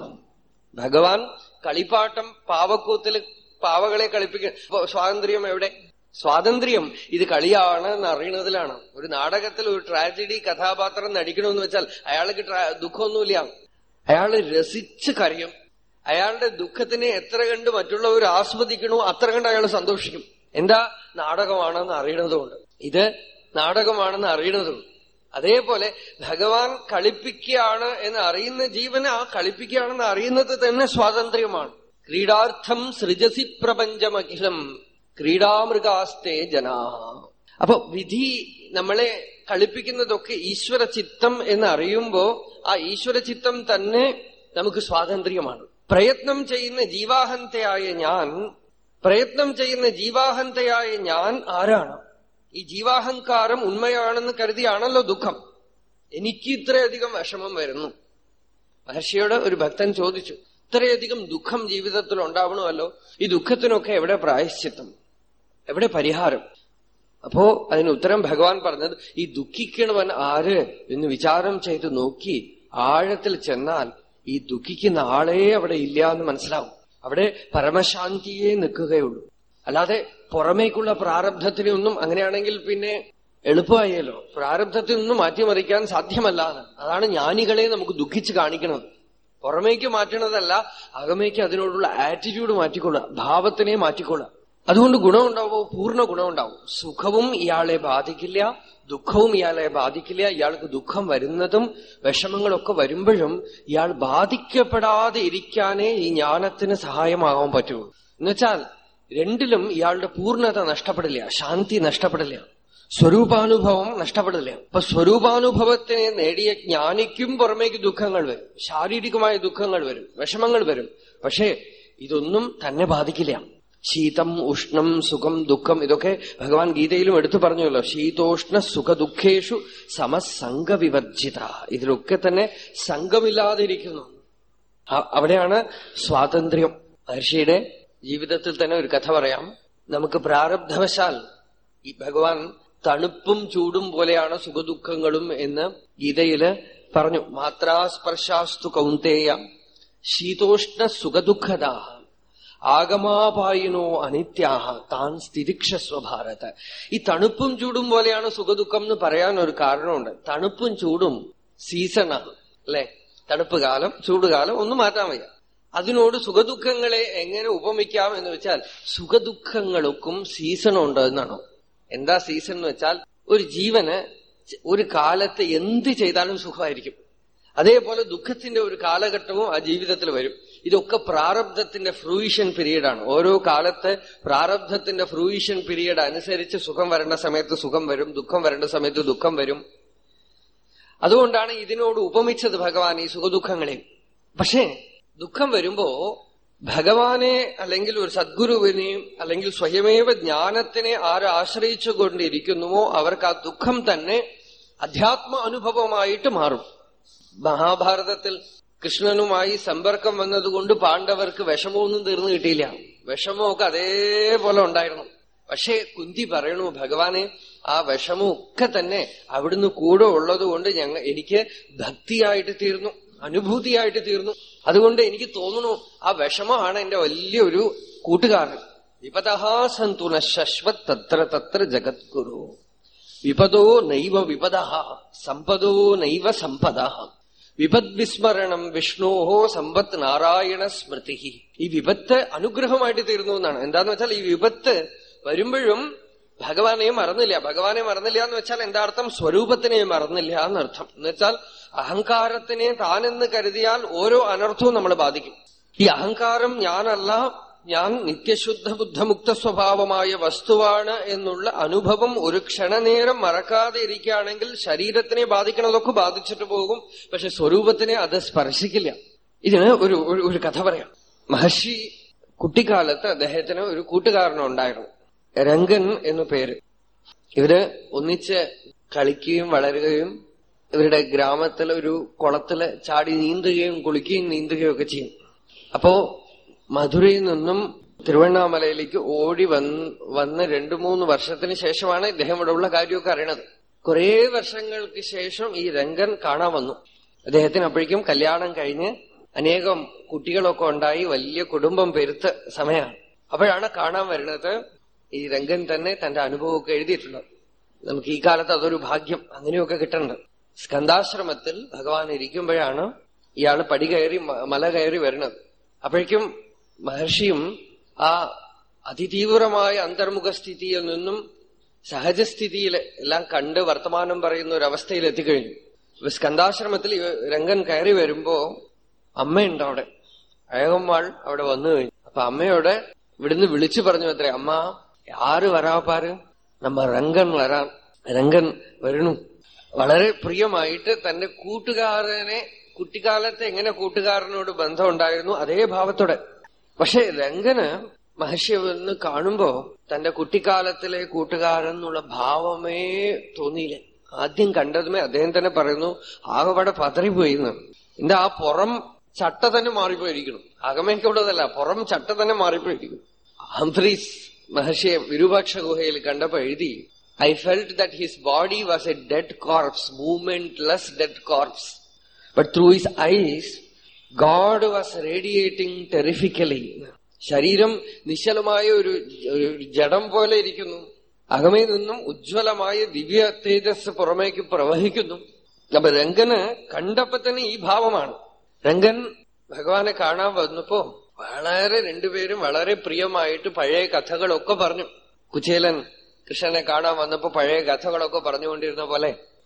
ഭഗവാൻ കളിപ്പാട്ടം പാവക്കൂത്തിൽ പാവകളെ കളിപ്പിക്ക സ്വാതന്ത്ര്യം എവിടെ സ്വാതന്ത്ര്യം ഇത് കളിയാണ് എന്ന് അറിയണതിലാണ് ഒരു നാടകത്തിൽ ഒരു ട്രാജഡി കഥാപാത്രം നടിക്കണമെന്ന് വെച്ചാൽ അയാൾക്ക് ദുഃഖമൊന്നുമില്ല അയാള് രസിച്ച് കരയും അയാളുടെ ദുഃഖത്തിനെ എത്ര കണ്ട് മറ്റുള്ളവർ ആസ്വദിക്കണോ അത്ര കണ്ട് അയാൾ സന്തോഷിക്കും എന്താ നാടകമാണെന്ന് അറിയണതുകൊണ്ട് ഇത് നാടകമാണെന്ന് അറിയണതുകൊണ്ട് അതേപോലെ ഭഗവാൻ കളിപ്പിക്കുകയാണ് എന്ന് അറിയുന്ന ജീവന് ആ കളിപ്പിക്കുകയാണെന്ന് അറിയുന്നത് തന്നെ സ്വാതന്ത്ര്യമാണ് ക്രീഡാർത്ഥം സൃജസി പ്രപഞ്ചമഖിലം ക്രീഡാമൃഗാസ്തേ ജനാ അപ്പൊ വിധി നമ്മളെ കളിപ്പിക്കുന്നതൊക്കെ ഈശ്വര ചിത്തം എന്ന് അറിയുമ്പോ ആ ഈശ്വര ചിത്തം തന്നെ നമുക്ക് സ്വാതന്ത്ര്യമാണ് പ്രയത്നം ചെയ്യുന്ന ജീവാഹന്തയായ ഞാൻ പ്രയത്നം ചെയ്യുന്ന ജീവാഹന്തയായ ഞാൻ ആരാണ് ഈ ജീവാഹങ്കാരം ഉണ്മയാണെന്ന് കരുതിയാണല്ലോ ദുഃഖം എനിക്ക് ഇത്രയധികം വിഷമം വരുന്നു മഹർഷിയോട് ഒരു ഭക്തൻ ചോദിച്ചു ഇത്രയധികം ദുഃഖം ജീവിതത്തിൽ ഉണ്ടാവണമല്ലോ ഈ ദുഃഖത്തിനൊക്കെ എവിടെ പ്രായശ്ചിത്തം എവിടെ പരിഹാരം അപ്പോ അതിന് ഉത്തരം ഭഗവാൻ പറഞ്ഞത് ഈ ദുഃഖിക്കണവൻ ആര് എന്ന് വിചാരം ചെയ്ത് നോക്കി ആഴത്തിൽ ചെന്നാൽ ഈ ദുഃഖിക്കുന്ന ആളേ അവിടെ ഇല്ല എന്ന് മനസ്സിലാവും അവിടെ പരമശാന്തിയെ നിൽക്കുകയുള്ളൂ അല്ലാതെ പുറമേക്കുള്ള പ്രാരബ്ധത്തിനെ ഒന്നും അങ്ങനെയാണെങ്കിൽ പിന്നെ എളുപ്പമായല്ലോ പ്രാരബ്ധത്തിൽ നിന്നും മാറ്റിമറിക്കാൻ സാധ്യമല്ല അതാണ് ജ്ഞാനികളെ നമുക്ക് ദുഃഖിച്ച് കാണിക്കുന്നത് പുറമേക്ക് മാറ്റണതല്ല അകമേക്ക് അതിനോടുള്ള ആറ്റിറ്റ്യൂഡ് മാറ്റിക്കൊള്ളുക ഭാവത്തിനെ മാറ്റിക്കൊള്ളുക അതുകൊണ്ട് ഗുണമുണ്ടാവോ പൂർണ്ണ ഗുണമുണ്ടാവും സുഖവും ഇയാളെ ബാധിക്കില്ല ദുഃഖവും ഇയാളെ ബാധിക്കില്ല ഇയാൾക്ക് ദുഃഖം വരുന്നതും വിഷമങ്ങളൊക്കെ വരുമ്പോഴും ഇയാൾ ബാധിക്കപ്പെടാതെ ഇരിക്കാനേ ഈ ജ്ഞാനത്തിന് സഹായമാകാൻ പറ്റുള്ളൂ എന്നുവെച്ചാൽ രണ്ടിലും ഇയാളുടെ പൂർണ്ണത നഷ്ടപ്പെടില്ല ശാന്തി നഷ്ടപ്പെടില്ല സ്വരൂപാനുഭവം നഷ്ടപ്പെടില്ല അപ്പൊ സ്വരൂപാനുഭവത്തിനെ നേടിയ ജ്ഞാനിക്കും പുറമേക്ക് ദുഃഖങ്ങൾ വരും ശാരീരികമായ ദുഃഖങ്ങൾ വരും വിഷമങ്ങൾ വരും പക്ഷേ ഇതൊന്നും തന്നെ ബാധിക്കില്ല ശീതം ഉഷ്ണം സുഖം ദുഃഖം ഇതൊക്കെ ഭഗവാൻ ഗീതയിലും എടുത്തു പറഞ്ഞല്ലോ ശീതോഷ്ണ സുഖ ദുഃഖേഷു സമസംഗവിവർജിത ഇതിലൊക്കെ തന്നെ സംഘമില്ലാതിരിക്കുന്നു അവിടെയാണ് സ്വാതന്ത്ര്യം മഹർഷിയുടെ ജീവിതത്തിൽ തന്നെ ഒരു കഥ പറയാം നമുക്ക് പ്രാരബ്ധവശാൽ ഈ ഭഗവാൻ തണുപ്പും ചൂടും പോലെയാണ് സുഖദുഃഖങ്ങളും എന്ന് ഗീതയില് പറഞ്ഞു മാത്രാസ്പർശാസ്തു കൗന്തേയ ശീതോഷ്ണ സുഖദുഃഖദാ ആഗമാപായിനോ അനിത്യാഹ താൻ സ്ഥിതിക്ഷസ്വ ഭാരത ഈ തണുപ്പും ചൂടും പോലെയാണ് സുഖദുഃഖം എന്ന് പറയാൻ ഒരു കാരണമുണ്ട് തണുപ്പും ചൂടും സീസണാണ് അല്ലെ തണുപ്പ് കാലം ചൂടുകാലം ഒന്നും മാറ്റാൻ വയ്യ അതിനോട് സുഖദുഃഖങ്ങളെ എങ്ങനെ ഉപമിക്കാം എന്ന് വെച്ചാൽ സുഖദുഃഖങ്ങൾക്കും സീസൺ ഉണ്ട് എന്നാണോ എന്താ സീസൺ എന്ന് വെച്ചാൽ ഒരു ജീവന് ഒരു കാലത്ത് എന്ത് ചെയ്താലും സുഖമായിരിക്കും അതേപോലെ ദുഃഖത്തിന്റെ ഒരു കാലഘട്ടവും ആ ജീവിതത്തിൽ വരും ഇതൊക്കെ പ്രാരബ്ധത്തിന്റെ ഫ്രൂയിഷൻ പീരീഡാണ് ഓരോ കാലത്ത് പ്രാരബ്ധത്തിന്റെ ഫ്രൂയിഷൻ പീരീഡ് അനുസരിച്ച് സുഖം വരേണ്ട സമയത്ത് സുഖം വരും ദുഃഖം വരേണ്ട സമയത്ത് ദുഃഖം വരും അതുകൊണ്ടാണ് ഇതിനോട് ഉപമിച്ചത് ഭഗവാൻ ഈ സുഖദുഃഖങ്ങളെ പക്ഷേ ദുഃഖം വരുമ്പോ ഭഗവാനെ അല്ലെങ്കിൽ ഒരു സദ്ഗുരുവിനെയും അല്ലെങ്കിൽ സ്വയമേവ ജ്ഞാനത്തിനെ ആര് ആശ്രയിച്ചു കൊണ്ടിരിക്കുന്നുവോ അവർക്ക് ആ ദുഃഖം തന്നെ അധ്യാത്മ അനുഭവമായിട്ട് മാറും മഹാഭാരതത്തിൽ കൃഷ്ണനുമായി സമ്പർക്കം വന്നതുകൊണ്ട് പാണ്ഡവർക്ക് വിഷമമൊന്നും തീർന്നു കിട്ടിയില്ല വിഷമമൊക്കെ അതേപോലെ ഉണ്ടായിരുന്നു പക്ഷേ കുന്തി പറയണു ഭഗവാനെ ആ വിഷമമൊക്കെ തന്നെ അവിടുന്ന് കൂടെ ഉള്ളത് കൊണ്ട് ഞങ്ങൾ എനിക്ക് ഭക്തിയായിട്ട് തീർന്നു അനുഭൂതിയായിട്ട് തീർന്നു അതുകൊണ്ട് എനിക്ക് തോന്നുന്നു ആ വിഷമമാണ് എന്റെ വലിയൊരു കൂട്ടുകാരൻ വിപദഹാ സന്തുന ശശ്വത് തത്ര തത്ര ജഗദ്ഗുരു വിപദോ നൈവ വിപദ സമ്പദോ നൈവ സമ്പദ വിപദ്വിസ്മരണം വിഷ്ണോഹോ സമ്പത്ത് നാരായണ സ്മൃതി ഈ വിപത്ത് അനുഗ്രഹമായിട്ട് തീർന്നു എന്നാണ് എന്താന്ന് വെച്ചാൽ ഈ വിപത്ത് വരുമ്പോഴും ഭഗവാനെ മറന്നില്ല ഭഗവാനെ മറന്നില്ല എന്ന് വെച്ചാൽ എന്താ അർത്ഥം സ്വരൂപത്തിനെ മറന്നില്ല എന്നർത്ഥം എന്ന് വെച്ചാൽ അഹങ്കാരത്തിനെ താനെന്ന് കരുതിയാൽ ഓരോ അനർത്ഥവും നമ്മളെ ബാധിക്കും ഈ അഹങ്കാരം ഞാനല്ല ഞാൻ നിത്യശുദ്ധ ബുദ്ധമുക്ത സ്വഭാവമായ വസ്തുവാണ് എന്നുള്ള അനുഭവം ഒരു ക്ഷണനേരം മറക്കാതെ ഇരിക്കുകയാണെങ്കിൽ ശരീരത്തിനെ ബാധിക്കണതൊക്കെ ബാധിച്ചിട്ട് പോകും പക്ഷെ സ്വരൂപത്തിനെ അത് സ്പർശിക്കില്ല ഇതിന് ഒരു ഒരു- ഒരു കഥ പറയാം മഹർഷി കുട്ടിക്കാലത്ത് അദ്ദേഹത്തിന് ഒരു കൂട്ടുകാരനുണ്ടായിരുന്നു രംഗൻ എന്നു പേര് ഇവര് ഒന്നിച്ച് കളിക്കുകയും വളരുകയും ഇവരുടെ ഗ്രാമത്തിലെ ഒരു കുളത്തില് ചാടി നീന്തുകയും കുളിക്കുകയും നീന്തുകയും ഒക്കെ ചെയ്യും അപ്പോ മധുരയിൽ നിന്നും തിരുവണ്ണാമലയിലേക്ക് ഓടി വന്ന് വന്ന് രണ്ടു മൂന്ന് വർഷത്തിന് ശേഷമാണ് ഇദ്ദേഹം ഇവിടെ ഉള്ള കാര്യമൊക്കെ അറിയണത് കുറേ വർഷങ്ങൾക്ക് ശേഷം ഈ രംഗൻ കാണാൻ വന്നു അദ്ദേഹത്തിന് അപ്പോഴേക്കും കല്യാണം കഴിഞ്ഞ് അനേകം കുട്ടികളൊക്കെ ഉണ്ടായി വലിയ കുടുംബം പെരുത്ത സമയമാണ് അപ്പോഴാണ് കാണാൻ വരുന്നത് ഈ രംഗൻ തന്നെ തന്റെ അനുഭവമൊക്കെ എഴുതിയിട്ടുണ്ട് നമുക്ക് ഈ കാലത്ത് അതൊരു ഭാഗ്യം അങ്ങനെയൊക്കെ കിട്ടുന്നുണ്ട് സ്കന്ധാശ്രമത്തിൽ ഭഗവാൻ ഇരിക്കുമ്പോഴാണ് ഇയാള് പടി കയറി മ- മല കയറി വരുന്നത് അപ്പോഴേക്കും മഹർഷിയും ആ അതിതീവ്രമായ അന്തർമുഖ സ്ഥിതിയിൽ നിന്നും സഹജസ്ഥിതിയിൽ എല്ലാം കണ്ട് വർത്തമാനം പറയുന്ന ഒരു അവസ്ഥയിൽ എത്തിക്കഴിഞ്ഞു അപ്പൊ സ്കന്ധാശ്രമത്തിൽ ഈ രംഗൻ കയറി വരുമ്പോ അമ്മയുണ്ട് അവിടെ അഴകമ്മാൾ അവിടെ വന്നു കഴിഞ്ഞു അപ്പൊ അമ്മയോട് ഇവിടുന്ന് വിളിച്ചു പറഞ്ഞു അത്രേ അമ്മ யாரு வரா பாரு നമ്മ രംഗൻ വരാൻ രംഗൻ വരണു വളരെ പ്രിയമായിട്ട് തന്റെ കൂട്ടുകാരനെ കുട്ടിക്കാലത്ത് എങ്ങനെ കൂട്ടുകാരനോട് ബന്ധം ഉണ്ടായിരുന്നു അതേ ഭാവത്തോടെ പക്ഷെ രംഗന് മഹർഷി ഒന്ന് കാണുമ്പോ തന്റെ കുട്ടിക്കാലത്തിലെ കൂട്ടുകാരൻ എന്നുള്ള ഭാവമേ തോന്നിയില്ല ആദ്യം കണ്ടതുമേ അദ്ദേഹം തന്നെ പറയുന്നു ആകെപാടെ പതറിപ്പോയിന്ന് എന്റെ ആ പുറം ചട്ട തന്നെ മാറിപ്പോയിരിക്കണം അകമേക്കുള്ളതല്ല പുറം ചട്ട തന്നെ മാറിപ്പോയിരിക്കുന്നു ഹംഫ്രീസ് മഹർഷിയെ വിരൂപാക്ഷ ഗുഹയിൽ കണ്ടപ്പോ എഴുതി I felt that his body was a dead corpse movement less dead corpse but through his eyes God was radiating terrifically ശരീരം നിശ്ചലമായ ഒരു ഒരു ജഡം പോലെ ഇരിക്കുന്നു അകമേ നിന്നും ഉജ്ജ്വലമായ ദിവ്യ തേജസ് പുറമേക്ക് പ്രവഹിക്കുന്നു അപ്പൊ രംഗന് കണ്ടപ്പോ തന്നെ ഈ ഭാവമാണ് രംഗൻ ഭഗവാനെ കാണാൻ വന്നപ്പോ വളരെ രണ്ടുപേരും വളരെ പ്രിയമായിട്ട് പഴയ കഥകളൊക്കെ പറഞ്ഞു കുചേലൻ കൃഷ്ണനെ കാണാൻ വന്നപ്പോ പഴയ കഥകളൊക്കെ പറഞ്ഞുകൊണ്ടിരുന്ന പോലെ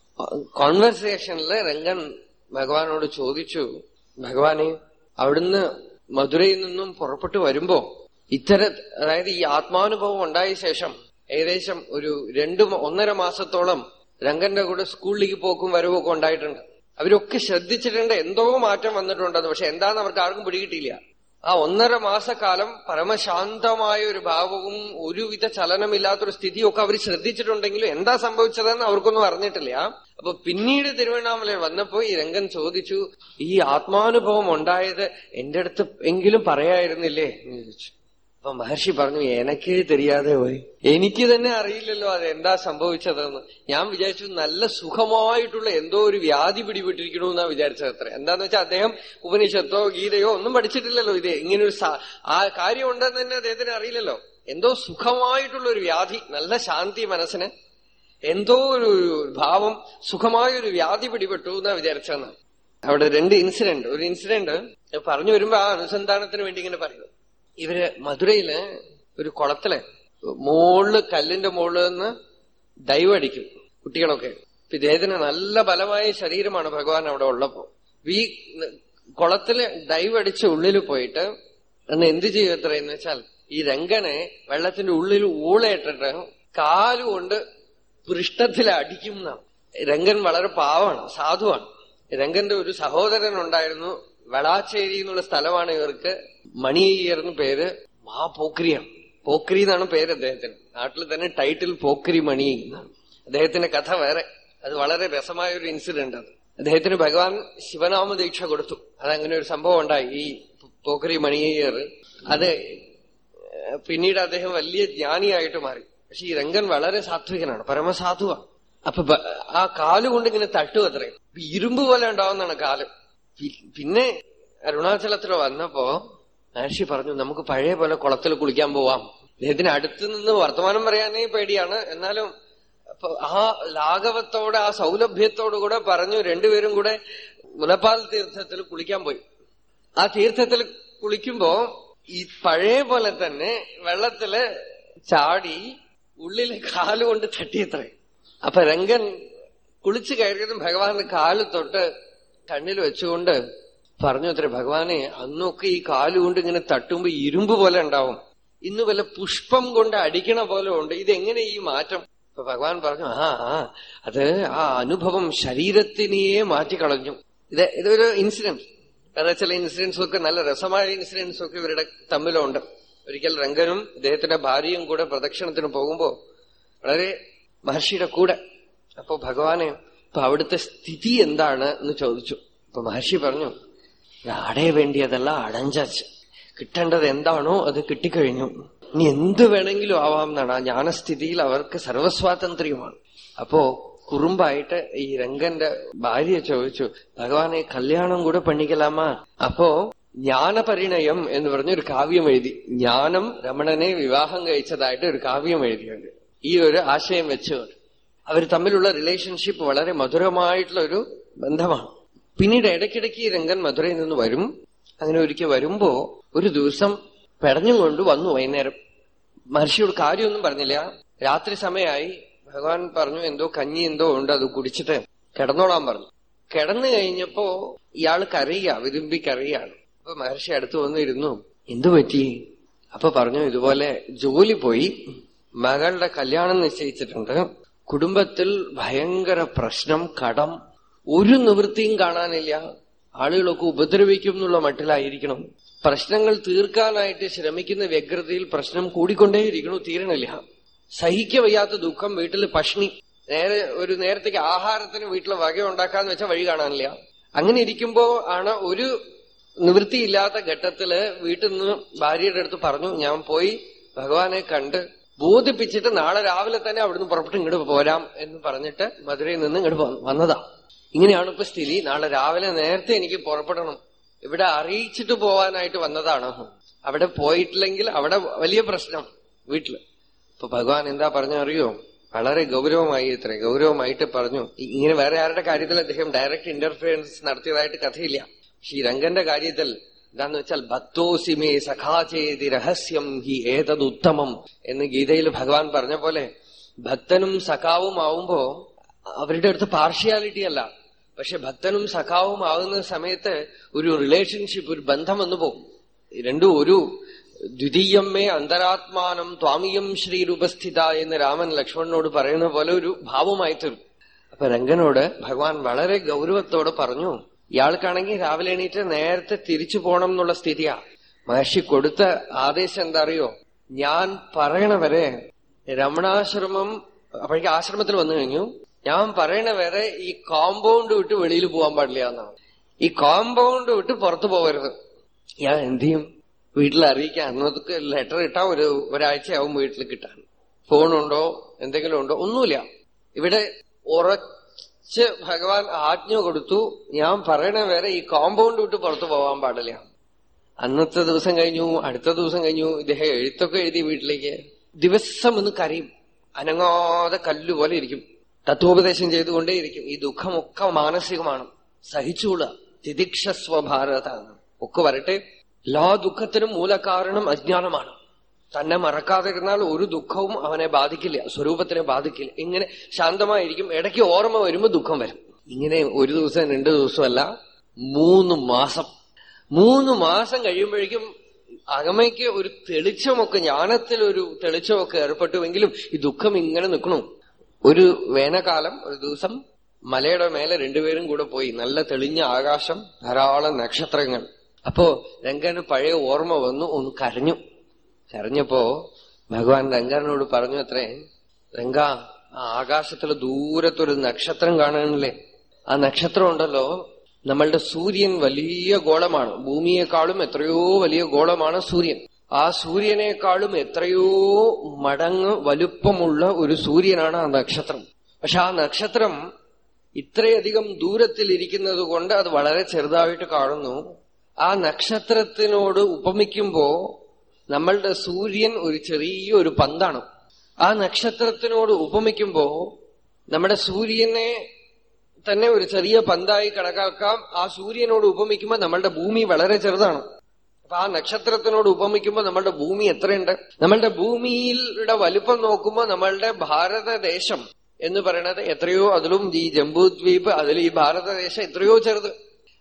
കോൺവെർസേഷനില് രംഗൻ ഭഗവാനോട് ചോദിച്ചു ഭഗവാനെ അവിടുന്ന് മധുരയിൽ നിന്നും പുറപ്പെട്ടു വരുമ്പോ ഇത്തര അതായത് ഈ ആത്മാനുഭവം ഉണ്ടായ ശേഷം ഏകദേശം ഒരു രണ്ടു മ- ഒന്നര മാസത്തോളം രംഗന്റെ കൂടെ സ്കൂളിലേക്ക് പോക്കും വരവും ഒക്കെ ഉണ്ടായിട്ടുണ്ട് അവരൊക്കെ ശ്രദ്ധിച്ചിട്ടുണ്ട് എന്തോ മാറ്റം വന്നിട്ടുണ്ടെന്ന് പക്ഷെ എന്താന്ന് അവർക്ക് ആർക്കും പിടികിട്ടിയില്ല ആ ഒന്നര മാസക്കാലം പരമശാന്തമായ ഒരു ഭാവവും ഒരുവിധ ചലനമില്ലാത്തൊരു സ്ഥിതിയൊക്കെ അവർ ശ്രദ്ധിച്ചിട്ടുണ്ടെങ്കിലും എന്താ സംഭവിച്ചതെന്ന് അവർക്കൊന്നും അറിഞ്ഞിട്ടില്ല അപ്പൊ പിന്നീട് തിരുവണ്ണാമലയിൽ വന്നപ്പോ ഈ രംഗൻ ചോദിച്ചു ഈ ആത്മാനുഭവം ഉണ്ടായത് എന്റെ അടുത്ത് എങ്കിലും പറയായിരുന്നില്ലേ എന്ന് ചോദിച്ചു അപ്പൊ മഹർഷി പറഞ്ഞു എനക്കേ തെരിയാതെ പോയി എനിക്ക് തന്നെ അറിയില്ലല്ലോ അത് എന്താ സംഭവിച്ചതെന്ന് ഞാൻ വിചാരിച്ചു നല്ല സുഖമായിട്ടുള്ള എന്തോ ഒരു വ്യാധി പിടിപെട്ടിരിക്കണമെന്നാ വിചാരിച്ചത് അത്ര എന്താന്ന് വെച്ചാൽ അദ്ദേഹം ഉപനിഷത്തോ ഗീതയോ ഒന്നും പഠിച്ചിട്ടില്ലല്ലോ ഇത് ഇങ്ങനെ ഒരു സ- ആ കാര്യം ഉണ്ടെന്ന് തന്നെ അദ്ദേഹത്തിന് അറിയില്ലല്ലോ എന്തോ സുഖമായിട്ടുള്ള ഒരു വ്യാധി നല്ല ശാന്തി മനസ്സിന് എന്തോ ഒരു ഭാവം സുഖമായ ഒരു വ്യാധി പിടിപെട്ടു എന്നാ വിചാരിച്ചതെന്ന് അവിടെ രണ്ട് ഇൻസിഡന്റ് ഒരു ഇൻസിഡന്റ് പറഞ്ഞു വരുമ്പോ ആ അനുസന്ധാനത്തിന് വേണ്ടി ഇങ്ങനെ പറയുന്നു ഇവര് മധുരയില് ഒരു കുളത്തില് മുകളില് കല്ലിന്റെ മുകളിൽ നിന്ന് ഡൈവ് അടിക്കും കുട്ടികളൊക്കെ ഇപ്പൊ ഇദ്ദേഹത്തിന് നല്ല ബലമായ ശരീരമാണ് ഭഗവാൻ അവിടെ ഉള്ളപ്പോ ഈ കുളത്തില് ഡൈവ് അടിച്ച് ഉള്ളിൽ പോയിട്ട് അന്ന് എന്ത് ചെയ്യും എത്രയെന്ന് വെച്ചാൽ ഈ രംഗനെ വെള്ളത്തിന്റെ ഉള്ളിൽ ഊളയിട്ടിട്ട് കാലുകൊണ്ട് പൃഷ്ഠത്തിൽ അടിക്കും എന്നാണ് രംഗൻ വളരെ പാവമാണ് സാധുവാണ് രംഗന്റെ ഒരു സഹോദരൻ ഉണ്ടായിരുന്നു വെളാച്ചേരി എന്നുള്ള സ്ഥലമാണ് ഇവർക്ക് മണിയയ്യർ എന്ന് പേര് മാ പോക്രിയാണ് പോക്രി എന്നാണ് പേര് അദ്ദേഹത്തിന് നാട്ടിൽ തന്നെ ടൈറ്റിൽ പോക്രി മണി എന്നാണ് അദ്ദേഹത്തിന്റെ കഥ വേറെ അത് വളരെ രസമായ ഒരു ഇൻസിഡന്റ് അത് അദ്ദേഹത്തിന് ഭഗവാൻ ശിവനാമ ദീക്ഷ കൊടുത്തു അതങ്ങനെ ഒരു സംഭവം ഉണ്ടായി ഈ പോക്രി മണിയയ്യർ അത് ഏഹ് പിന്നീട് അദ്ദേഹം വലിയ ജ്ഞാനിയായിട്ട് മാറി പക്ഷെ ഈ രംഗൻ വളരെ സാത്വികനാണ് പരമസാധുവാണ് അപ്പൊ ബ- ആ കാലുകൊണ്ട് ഇങ്ങനെ തട്ടു അത്രയും ഇപ്പൊ ഇരുമ്പ് പോലെ ഉണ്ടാവുന്നതാണ് കാല് പി- പിന്നെ അരുണാചലത്തിൽ വന്നപ്പോ മഹർഷി പറഞ്ഞു നമുക്ക് പഴയ പോലെ കുളത്തിൽ കുളിക്കാൻ പോവാം അദ്ദേഹത്തിന് അടുത്ത് നിന്ന് വർത്തമാനം പറയാനേ പേടിയാണ് എന്നാലും അപ്പൊ ആ ലാഘവത്തോടെ ആ സൗലഭ്യത്തോടു കൂടെ പറഞ്ഞു രണ്ടുപേരും കൂടെ മുലപ്പാൽ തീർത്ഥത്തിൽ കുളിക്കാൻ പോയി ആ തീർത്ഥത്തിൽ കുളിക്കുമ്പോ ഈ പഴയ പോലെ തന്നെ വെള്ളത്തില് ചാടി ഉള്ളില് കാലുകൊണ്ട് തട്ടിയത്രേ അപ്പൊ രംഗൻ കുളിച്ചു കയറിയതും ഭഗവാന്റെ കാല് തൊട്ട് കണ്ണിൽ വെച്ചുകൊണ്ട് പറഞ്ഞു അത്ര ഭഗവാനെ അന്നൊക്കെ ഈ കാലുകൊണ്ട് ഇങ്ങനെ തട്ടുമ്പോ ഇരുമ്പ് പോലെ ഉണ്ടാവും ഇന്ന് വല്ല പുഷ്പം കൊണ്ട് അടിക്കണ പോലെ ഉണ്ട് ഇതെങ്ങനെ ഈ മാറ്റം അപ്പൊ ഭഗവാൻ പറഞ്ഞു ആ ആ അത് ആ അനുഭവം ശരീരത്തിനെയേ മാറ്റിക്കളഞ്ഞു ഇത് ഇതൊരു ഇൻസിഡന്റ് വേറെ ചില ഇൻസിഡൻസും ഒക്കെ നല്ല രസമായ ഇൻസിഡൻസും ഒക്കെ ഇവരുടെ തമ്മിലുണ്ട് ഒരിക്കൽ രംഗനും ഇദ്ദേഹത്തിന്റെ ഭാര്യയും കൂടെ പ്രദക്ഷിണത്തിന് പോകുമ്പോ വളരെ മഹർഷിയുടെ കൂടെ അപ്പൊ ഭഗവാനെ ഇപ്പൊ അവിടുത്തെ സ്ഥിതി എന്താണ് എന്ന് ചോദിച്ചു അപ്പൊ മഹർഷി പറഞ്ഞു അടയ വേണ്ടിയതല്ല അടഞ്ചാച്ച് കിട്ടേണ്ടത് എന്താണോ അത് കിട്ടിക്കഴിഞ്ഞു ഇനി എന്ത് വേണമെങ്കിലും ആവാം എന്നാണ് ആ ജ്ഞാനസ്ഥിതിയിൽ അവർക്ക് സർവസ്വാതന്ത്ര്യമാണ് അപ്പോ കുറുമ്പായിട്ട് ഈ രംഗന്റെ ഭാര്യ ചോദിച്ചു ഭഗവാനെ കല്യാണം കൂടെ പണിക്കലാമാ അപ്പോ ജ്ഞാനപരിണയം എന്ന് പറഞ്ഞ ഒരു കാവ്യം എഴുതി ജ്ഞാനം രമണനെ വിവാഹം കഴിച്ചതായിട്ട് ഒരു കാവ്യം എഴുതിയുണ്ട് ഈ ഒരു ആശയം വെച്ചുകൊണ്ട് അവർ തമ്മിലുള്ള റിലേഷൻഷിപ്പ് വളരെ മധുരമായിട്ടുള്ള ഒരു ബന്ധമാണ് പിന്നീട് ഇടയ്ക്കിടയ്ക്ക് ഈ രംഗൻ മധുരയിൽ നിന്ന് വരും അങ്ങനെ ഒരിക്കൽ വരുമ്പോ ഒരു ദിവസം പെടഞ്ഞും കൊണ്ട് വന്നു വൈകുന്നേരം മഹർഷിയോട് കാര്യമൊന്നും പറഞ്ഞില്ല രാത്രി സമയമായി ഭഗവാൻ പറഞ്ഞു എന്തോ കഞ്ഞി എന്തോ ഉണ്ട് അത് കുടിച്ചിട്ട് കിടന്നോളാൻ പറഞ്ഞു കിടന്നു കഴിഞ്ഞപ്പോ ഇയാൾ കരയുക വിരുമ്പി കരയാണ് അപ്പൊ മഹർഷി അടുത്ത് വന്നിരുന്നു എന്തു പറ്റി അപ്പൊ പറഞ്ഞു ഇതുപോലെ ജോലി പോയി മകളുടെ കല്യാണം നിശ്ചയിച്ചിട്ടുണ്ട് കുടുംബത്തിൽ ഭയങ്കര പ്രശ്നം കടം ഒരു നിവൃത്തിയും കാണാനില്ല ആളുകളൊക്കെ ഉപദ്രവിക്കും എന്നുള്ള മട്ടിലായിരിക്കണം പ്രശ്നങ്ങൾ തീർക്കാനായിട്ട് ശ്രമിക്കുന്ന വ്യഗ്രതയിൽ പ്രശ്നം കൂടിക്കൊണ്ടേയിരിക്കണു തീരണില്ല സഹിക്ക വയ്യാത്ത ദുഃഖം വീട്ടിൽ പഷ്ണി നേരെ ഒരു നേരത്തേക്ക് ആഹാരത്തിന് വീട്ടിൽ വക ഉണ്ടാക്കാന്ന് വെച്ചാൽ വഴി കാണാനില്ല അങ്ങനെ ഇരിക്കുമ്പോ ആണ് ഒരു നിവൃത്തിയില്ലാത്ത ഘട്ടത്തില് വീട്ടിൽ നിന്ന് ഭാര്യയുടെ അടുത്ത് പറഞ്ഞു ഞാൻ പോയി ഭഗവാനെ കണ്ട് ബോധിപ്പിച്ചിട്ട് നാളെ രാവിലെ തന്നെ അവിടുന്ന് പുറപ്പെട്ട് ഇങ്ങോട്ട് പോരാം എന്ന് പറഞ്ഞിട്ട് മധുരയിൽ നിന്ന് ഇങ്ങോട്ട് വന്നതാ ഇങ്ങനെയാണ് ഇപ്പൊ സ്ഥിതി നാളെ രാവിലെ നേരത്തെ എനിക്ക് പുറപ്പെടണം ഇവിടെ അറിയിച്ചിട്ട് പോവാനായിട്ട് വന്നതാണ് അവിടെ പോയിട്ടില്ലെങ്കിൽ അവിടെ വലിയ പ്രശ്നം വീട്ടില് ഇപ്പൊ ഭഗവാൻ എന്താ പറഞ്ഞറിയോ വളരെ ഗൗരവമായി ഇത്ര ഗൗരവമായിട്ട് പറഞ്ഞു ഇങ്ങനെ വേറെ ആരുടെ കാര്യത്തിൽ അദ്ദേഹം ഡയറക്റ്റ് ഇന്റർഫിയറൻസ് നടത്തിയതായിട്ട് കഥയില്ല പക്ഷെ ഈ രംഗന്റെ കാര്യത്തിൽ എന്താന്ന് വെച്ചാൽ ഭക്തോസിമേ സഖാചേതി രഹസ്യം ഹി ഏതത് ഉത്തമം എന്ന് ഗീതയിൽ ഭഗവാൻ പറഞ്ഞ പോലെ ഭക്തനും സഖാവും ആവുമ്പോ അവരുടെ അടുത്ത് പാർഷ്യാലിറ്റി അല്ല പക്ഷെ ഭക്തനും സഖാവും ആകുന്ന സമയത്ത് ഒരു റിലേഷൻഷിപ്പ് ഒരു ബന്ധം വന്നു പോകും രണ്ടും ഒരു ദ്വിതീയം മേ അന്തരാത്മാനം ത്വാമിയം ശ്രീരൂപസ്ഥിത എന്ന് രാമൻ ലക്ഷ്മണനോട് പറയുന്ന പോലെ ഒരു ഭാവമായി തീർന്നു അപ്പൊ രംഗനോട് ഭഗവാൻ വളരെ ഗൗരവത്തോടെ പറഞ്ഞു ഇയാൾക്കാണെങ്കിൽ രാവിലെ എണീറ്റ് നേരത്തെ തിരിച്ചു പോണം എന്നുള്ള സ്ഥിതിയാ മഹർഷി കൊടുത്ത ആദേശം എന്താ അറിയോ ഞാൻ പറയണ വരെ രമണാശ്രമം അപ്പോഴേക്ക് ആശ്രമത്തിൽ വന്നു കഴിഞ്ഞു ഞാൻ പറയണ വരെ ഈ കോമ്പൗണ്ട് വിട്ട് വെളിയിൽ പോകാൻ പാടില്ല എന്നാണ് ഈ കോമ്പൗണ്ട് വിട്ട് പുറത്തു പോകരുത് ഞാൻ എന്ത് ചെയ്യും വീട്ടിൽ അറിയിക്കാം അന്നതൊക്കെ ലെറ്റർ ഇട്ടാ ഒരു ഒരാഴ്ചയാവും വീട്ടിൽ കിട്ടാൻ ഫോണുണ്ടോ എന്തെങ്കിലും ഉണ്ടോ ഒന്നുമില്ല ഇവിടെ ഉറച്ച് ഭഗവാൻ ആജ്ഞ കൊടുത്തു ഞാൻ പറയണ വരെ ഈ കോമ്പൗണ്ട് വിട്ട് പുറത്തു പോകാൻ പാടില്ല അന്നത്തെ ദിവസം കഴിഞ്ഞു അടുത്ത ദിവസം കഴിഞ്ഞു ഇദ്ദേഹം എഴുത്തൊക്കെ എഴുതി വീട്ടിലേക്ക് ദിവസം ഒന്ന് കരയും അനങ്ങാതെ കല്ലുപോലെ ഇരിക്കും തത്വോപദേശം ചെയ്തുകൊണ്ടേയിരിക്കും ഈ ദുഃഖമൊക്കെ മാനസികമാണ് സഹിച്ചുകൊള്ളുക തിദിക്ഷസ്വ ഭാരത ഒക്കെ വരട്ടെ എല്ലാ ദുഃഖത്തിനും മൂലകാരണം അജ്ഞാനമാണ് തന്നെ മറക്കാതിരുന്നാൽ ഒരു ദുഃഖവും അവനെ ബാധിക്കില്ല സ്വരൂപത്തിനെ ബാധിക്കില്ല ഇങ്ങനെ ശാന്തമായിരിക്കും ഇടയ്ക്ക് ഓർമ്മ വരുമ്പോ ദുഃഖം വരും ഇങ്ങനെ ഒരു ദിവസം രണ്ടു ദിവസമല്ല മൂന്ന് മാസം മൂന്ന് മാസം കഴിയുമ്പോഴേക്കും അകമയ്ക്ക് ഒരു തെളിച്ചമൊക്കെ ജ്ഞാനത്തിൽ ഒരു തെളിച്ചമൊക്കെ ഏർപ്പെട്ടുവെങ്കിലും ഈ ദുഃഖം ഇങ്ങനെ നിൽക്കണു ഒരു വേനൽക്കാലം ഒരു ദിവസം മലയുടെ മേലെ രണ്ടുപേരും കൂടെ പോയി നല്ല തെളിഞ്ഞ ആകാശം ധാരാളം നക്ഷത്രങ്ങൾ അപ്പോ രംഗന് പഴയ ഓർമ്മ വന്നു ഒന്ന് കരഞ്ഞു കരഞ്ഞപ്പോ ഭഗവാൻ രംഗനോട് പറഞ്ഞു അത്രേ രംഗ ആ ആകാശത്തില് ദൂരത്തൊരു നക്ഷത്രം കാണാനില്ലേ ആ നക്ഷത്രം ഉണ്ടല്ലോ നമ്മളുടെ സൂര്യൻ വലിയ ഗോളമാണ് ഭൂമിയെക്കാളും എത്രയോ വലിയ ഗോളമാണ് സൂര്യൻ ആ സൂര്യനേക്കാളും എത്രയോ മടങ്ങ് വലുപ്പമുള്ള ഒരു സൂര്യനാണ് ആ നക്ഷത്രം പക്ഷെ ആ നക്ഷത്രം ഇത്രയധികം ദൂരത്തിൽ ഇരിക്കുന്നത് കൊണ്ട് അത് വളരെ ചെറുതായിട്ട് കാണുന്നു ആ നക്ഷത്രത്തിനോട് ഉപമിക്കുമ്പോ നമ്മളുടെ സൂര്യൻ ഒരു ചെറിയ ഒരു പന്താണ് ആ നക്ഷത്രത്തിനോട് ഉപമിക്കുമ്പോ നമ്മുടെ സൂര്യനെ തന്നെ ഒരു ചെറിയ പന്തായി കണക്കാക്കാം ആ സൂര്യനോട് ഉപമിക്കുമ്പോൾ നമ്മളുടെ ഭൂമി വളരെ ചെറുതാണ് അപ്പൊ ആ നക്ഷത്രത്തിനോട് ഉപമിക്കുമ്പോൾ നമ്മളുടെ ഭൂമി എത്രയുണ്ട് നമ്മളുടെ ഭൂമിയിലുള്ള വലുപ്പം നോക്കുമ്പോൾ നമ്മളുടെ ഭാരതദേശം എന്ന് പറയുന്നത് എത്രയോ അതിലും ഈ ജംബൂദ്വീപ് അതിൽ ഈ ഭാരതദേശം എത്രയോ ചെറുത്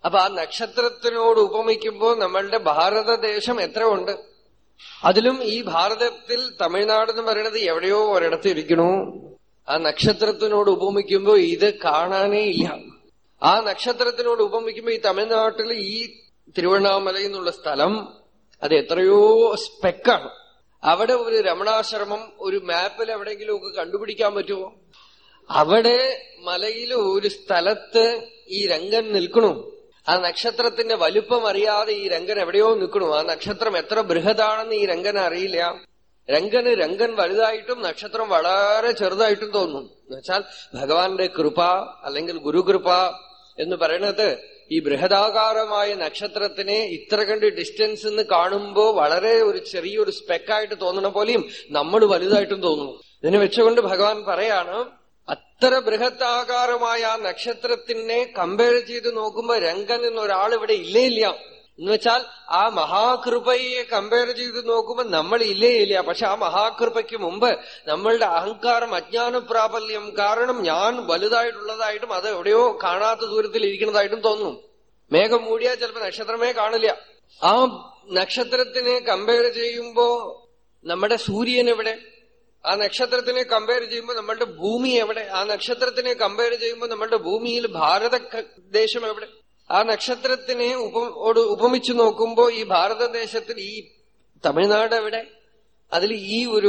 അപ്പൊ ആ നക്ഷത്രത്തിനോട് ഉപമിക്കുമ്പോൾ നമ്മളുടെ ഭാരതദേശം എത്ര ഉണ്ട് അതിലും ഈ ഭാരതത്തിൽ തമിഴ്നാട് എന്ന് പറയുന്നത് എവിടെയോ ഒരിടത്ത് ഇരിക്കണു ആ നക്ഷത്രത്തിനോട് ഉപമിക്കുമ്പോ ഇത് കാണാനേ ഇല്ല ആ നക്ഷത്രത്തിനോട് ഉപമിക്കുമ്പോ ഈ തമിഴ്നാട്ടിൽ ഈ തിരുവണ്ണാമല എന്നുള്ള സ്ഥലം അത് എത്രയോ സ്പെക്കാണ് അവിടെ ഒരു രമണാശ്രമം ഒരു മാപ്പിൽ എവിടെയെങ്കിലും ഒക്കെ കണ്ടുപിടിക്കാൻ പറ്റുമോ അവിടെ മലയിൽ ഒരു സ്ഥലത്ത് ഈ രംഗൻ നിൽക്കണു ആ നക്ഷത്രത്തിന്റെ വലുപ്പം അറിയാതെ ഈ രംഗൻ എവിടെയോ നിൽക്കണു ആ നക്ഷത്രം എത്ര ബൃഹതാണെന്ന് ഈ രംഗൻ അറിയില്ല രംഗന് രംഗൻ വലുതായിട്ടും നക്ഷത്രം വളരെ ചെറുതായിട്ടും തോന്നും എന്നുവെച്ചാൽ ഭഗവാന്റെ കൃപ അല്ലെങ്കിൽ ഗുരുകൃപ എന്ന് പറയുന്നത് ഈ ബൃഹദാകാരമായ നക്ഷത്രത്തിനെ ഇത്ര കണ്ട് ഡിസ്റ്റൻസ് നിന്ന് കാണുമ്പോ വളരെ ഒരു ചെറിയൊരു സ്പെക്കായിട്ട് തോന്നണ പോലെയും നമ്മൾ വലുതായിട്ടും തോന്നുന്നു ഇതിനെ വെച്ചുകൊണ്ട് ഭഗവാൻ പറയാണ് അത്ര ബൃഹത്താകാരമായ ആ നക്ഷത്രത്തിനെ കമ്പയർ ചെയ്ത് നോക്കുമ്പോ രംഗൻ എന്നൊരാൾ ഇവിടെ ഇല്ലേ ഇല്ല എന്ന് വെച്ചാൽ ആ മഹാകൃപയെ കമ്പയർ ചെയ്ത് നോക്കുമ്പോ നമ്മൾ ഇല്ലേ ഇല്ല പക്ഷെ ആ മഹാകൃപയ്ക്ക് മുമ്പ് നമ്മളുടെ അഹങ്കാരം അജ്ഞാന പ്രാബല്യം കാരണം ഞാൻ വലുതായിട്ടുള്ളതായിട്ടും അത് എവിടെയോ കാണാത്ത ദൂരത്തിൽ ഇരിക്കുന്നതായിട്ടും തോന്നുന്നു മേഘം മൂടിയാൽ ചിലപ്പോ നക്ഷത്രമേ കാണില്ല ആ നക്ഷത്രത്തിനെ കമ്പയർ ചെയ്യുമ്പോ നമ്മുടെ സൂര്യൻ എവിടെ ആ നക്ഷത്രത്തിനെ കമ്പയർ ചെയ്യുമ്പോൾ നമ്മളുടെ ഭൂമി എവിടെ ആ നക്ഷത്രത്തിനെ കമ്പയർ ചെയ്യുമ്പോൾ നമ്മളുടെ ഭൂമിയിൽ ഭാരത ദേശം എവിടെ ആ നക്ഷത്രത്തിനെ ഉപ ഉപമിച്ചു നോക്കുമ്പോ ഈ ഭാരതദേശത്തിൽ ഈ തമിഴ്നാട് എവിടെ അതിൽ ഈ ഒരു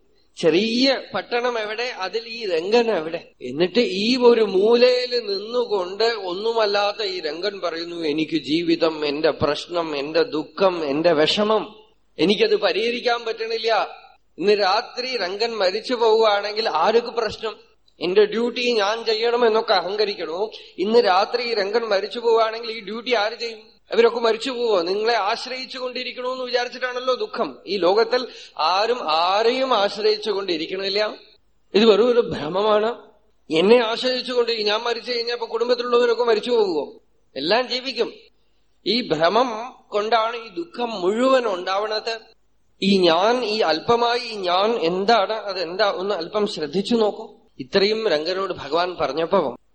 ചെറിയ പട്ടണം എവിടെ അതിൽ ഈ രംഗൻ എവിടെ എന്നിട്ട് ഈ ഒരു മൂലയിൽ നിന്നുകൊണ്ട് ഒന്നുമല്ലാത്ത ഈ രംഗൻ പറയുന്നു എനിക്ക് ജീവിതം എന്റെ പ്രശ്നം എന്റെ ദുഃഖം എന്റെ വിഷമം എനിക്കത് പരിഹരിക്കാൻ പറ്റണില്ല ഇന്ന് രാത്രി രംഗൻ മരിച്ചു പോവുകയാണെങ്കിൽ ആർക്ക് പ്രശ്നം എന്റെ ഡ്യൂട്ടി ഞാൻ ചെയ്യണം എന്നൊക്കെ അഹങ്കരിക്കണോ ഇന്ന് രാത്രി രംഗൻ മരിച്ചു പോവുകയാണെങ്കിൽ ഈ ഡ്യൂട്ടി ആര് ചെയ്യും അവരൊക്കെ മരിച്ചു പോവോ നിങ്ങളെ ആശ്രയിച്ചു കൊണ്ടിരിക്കണമെന്ന് വിചാരിച്ചിട്ടാണല്ലോ ദുഃഖം ഈ ലോകത്തിൽ ആരും ആരെയും ആശ്രയിച്ചു കൊണ്ടിരിക്കണില്ല ഇത് വെറും ഒരു ഭ്രമമാണ് എന്നെ ആശ്രയിച്ചുകൊണ്ട് ഞാൻ മരിച്ചു കഴിഞ്ഞപ്പോ കുടുംബത്തിലുള്ളവരൊക്കെ മരിച്ചു പോകുമോ എല്ലാം ജീവിക്കും ഈ ഭ്രമം കൊണ്ടാണ് ഈ ദുഃഖം മുഴുവൻ ഉണ്ടാവണത് ഈ ഞാൻ ഈ അല്പമായി ഈ ഞാൻ എന്താണ് അതെന്താ ഒന്ന് അല്പം ശ്രദ്ധിച്ചു നോക്കൂ ഇത്രയും രംഗനോട് ഭഗവാൻ പറഞ്ഞപ്പോ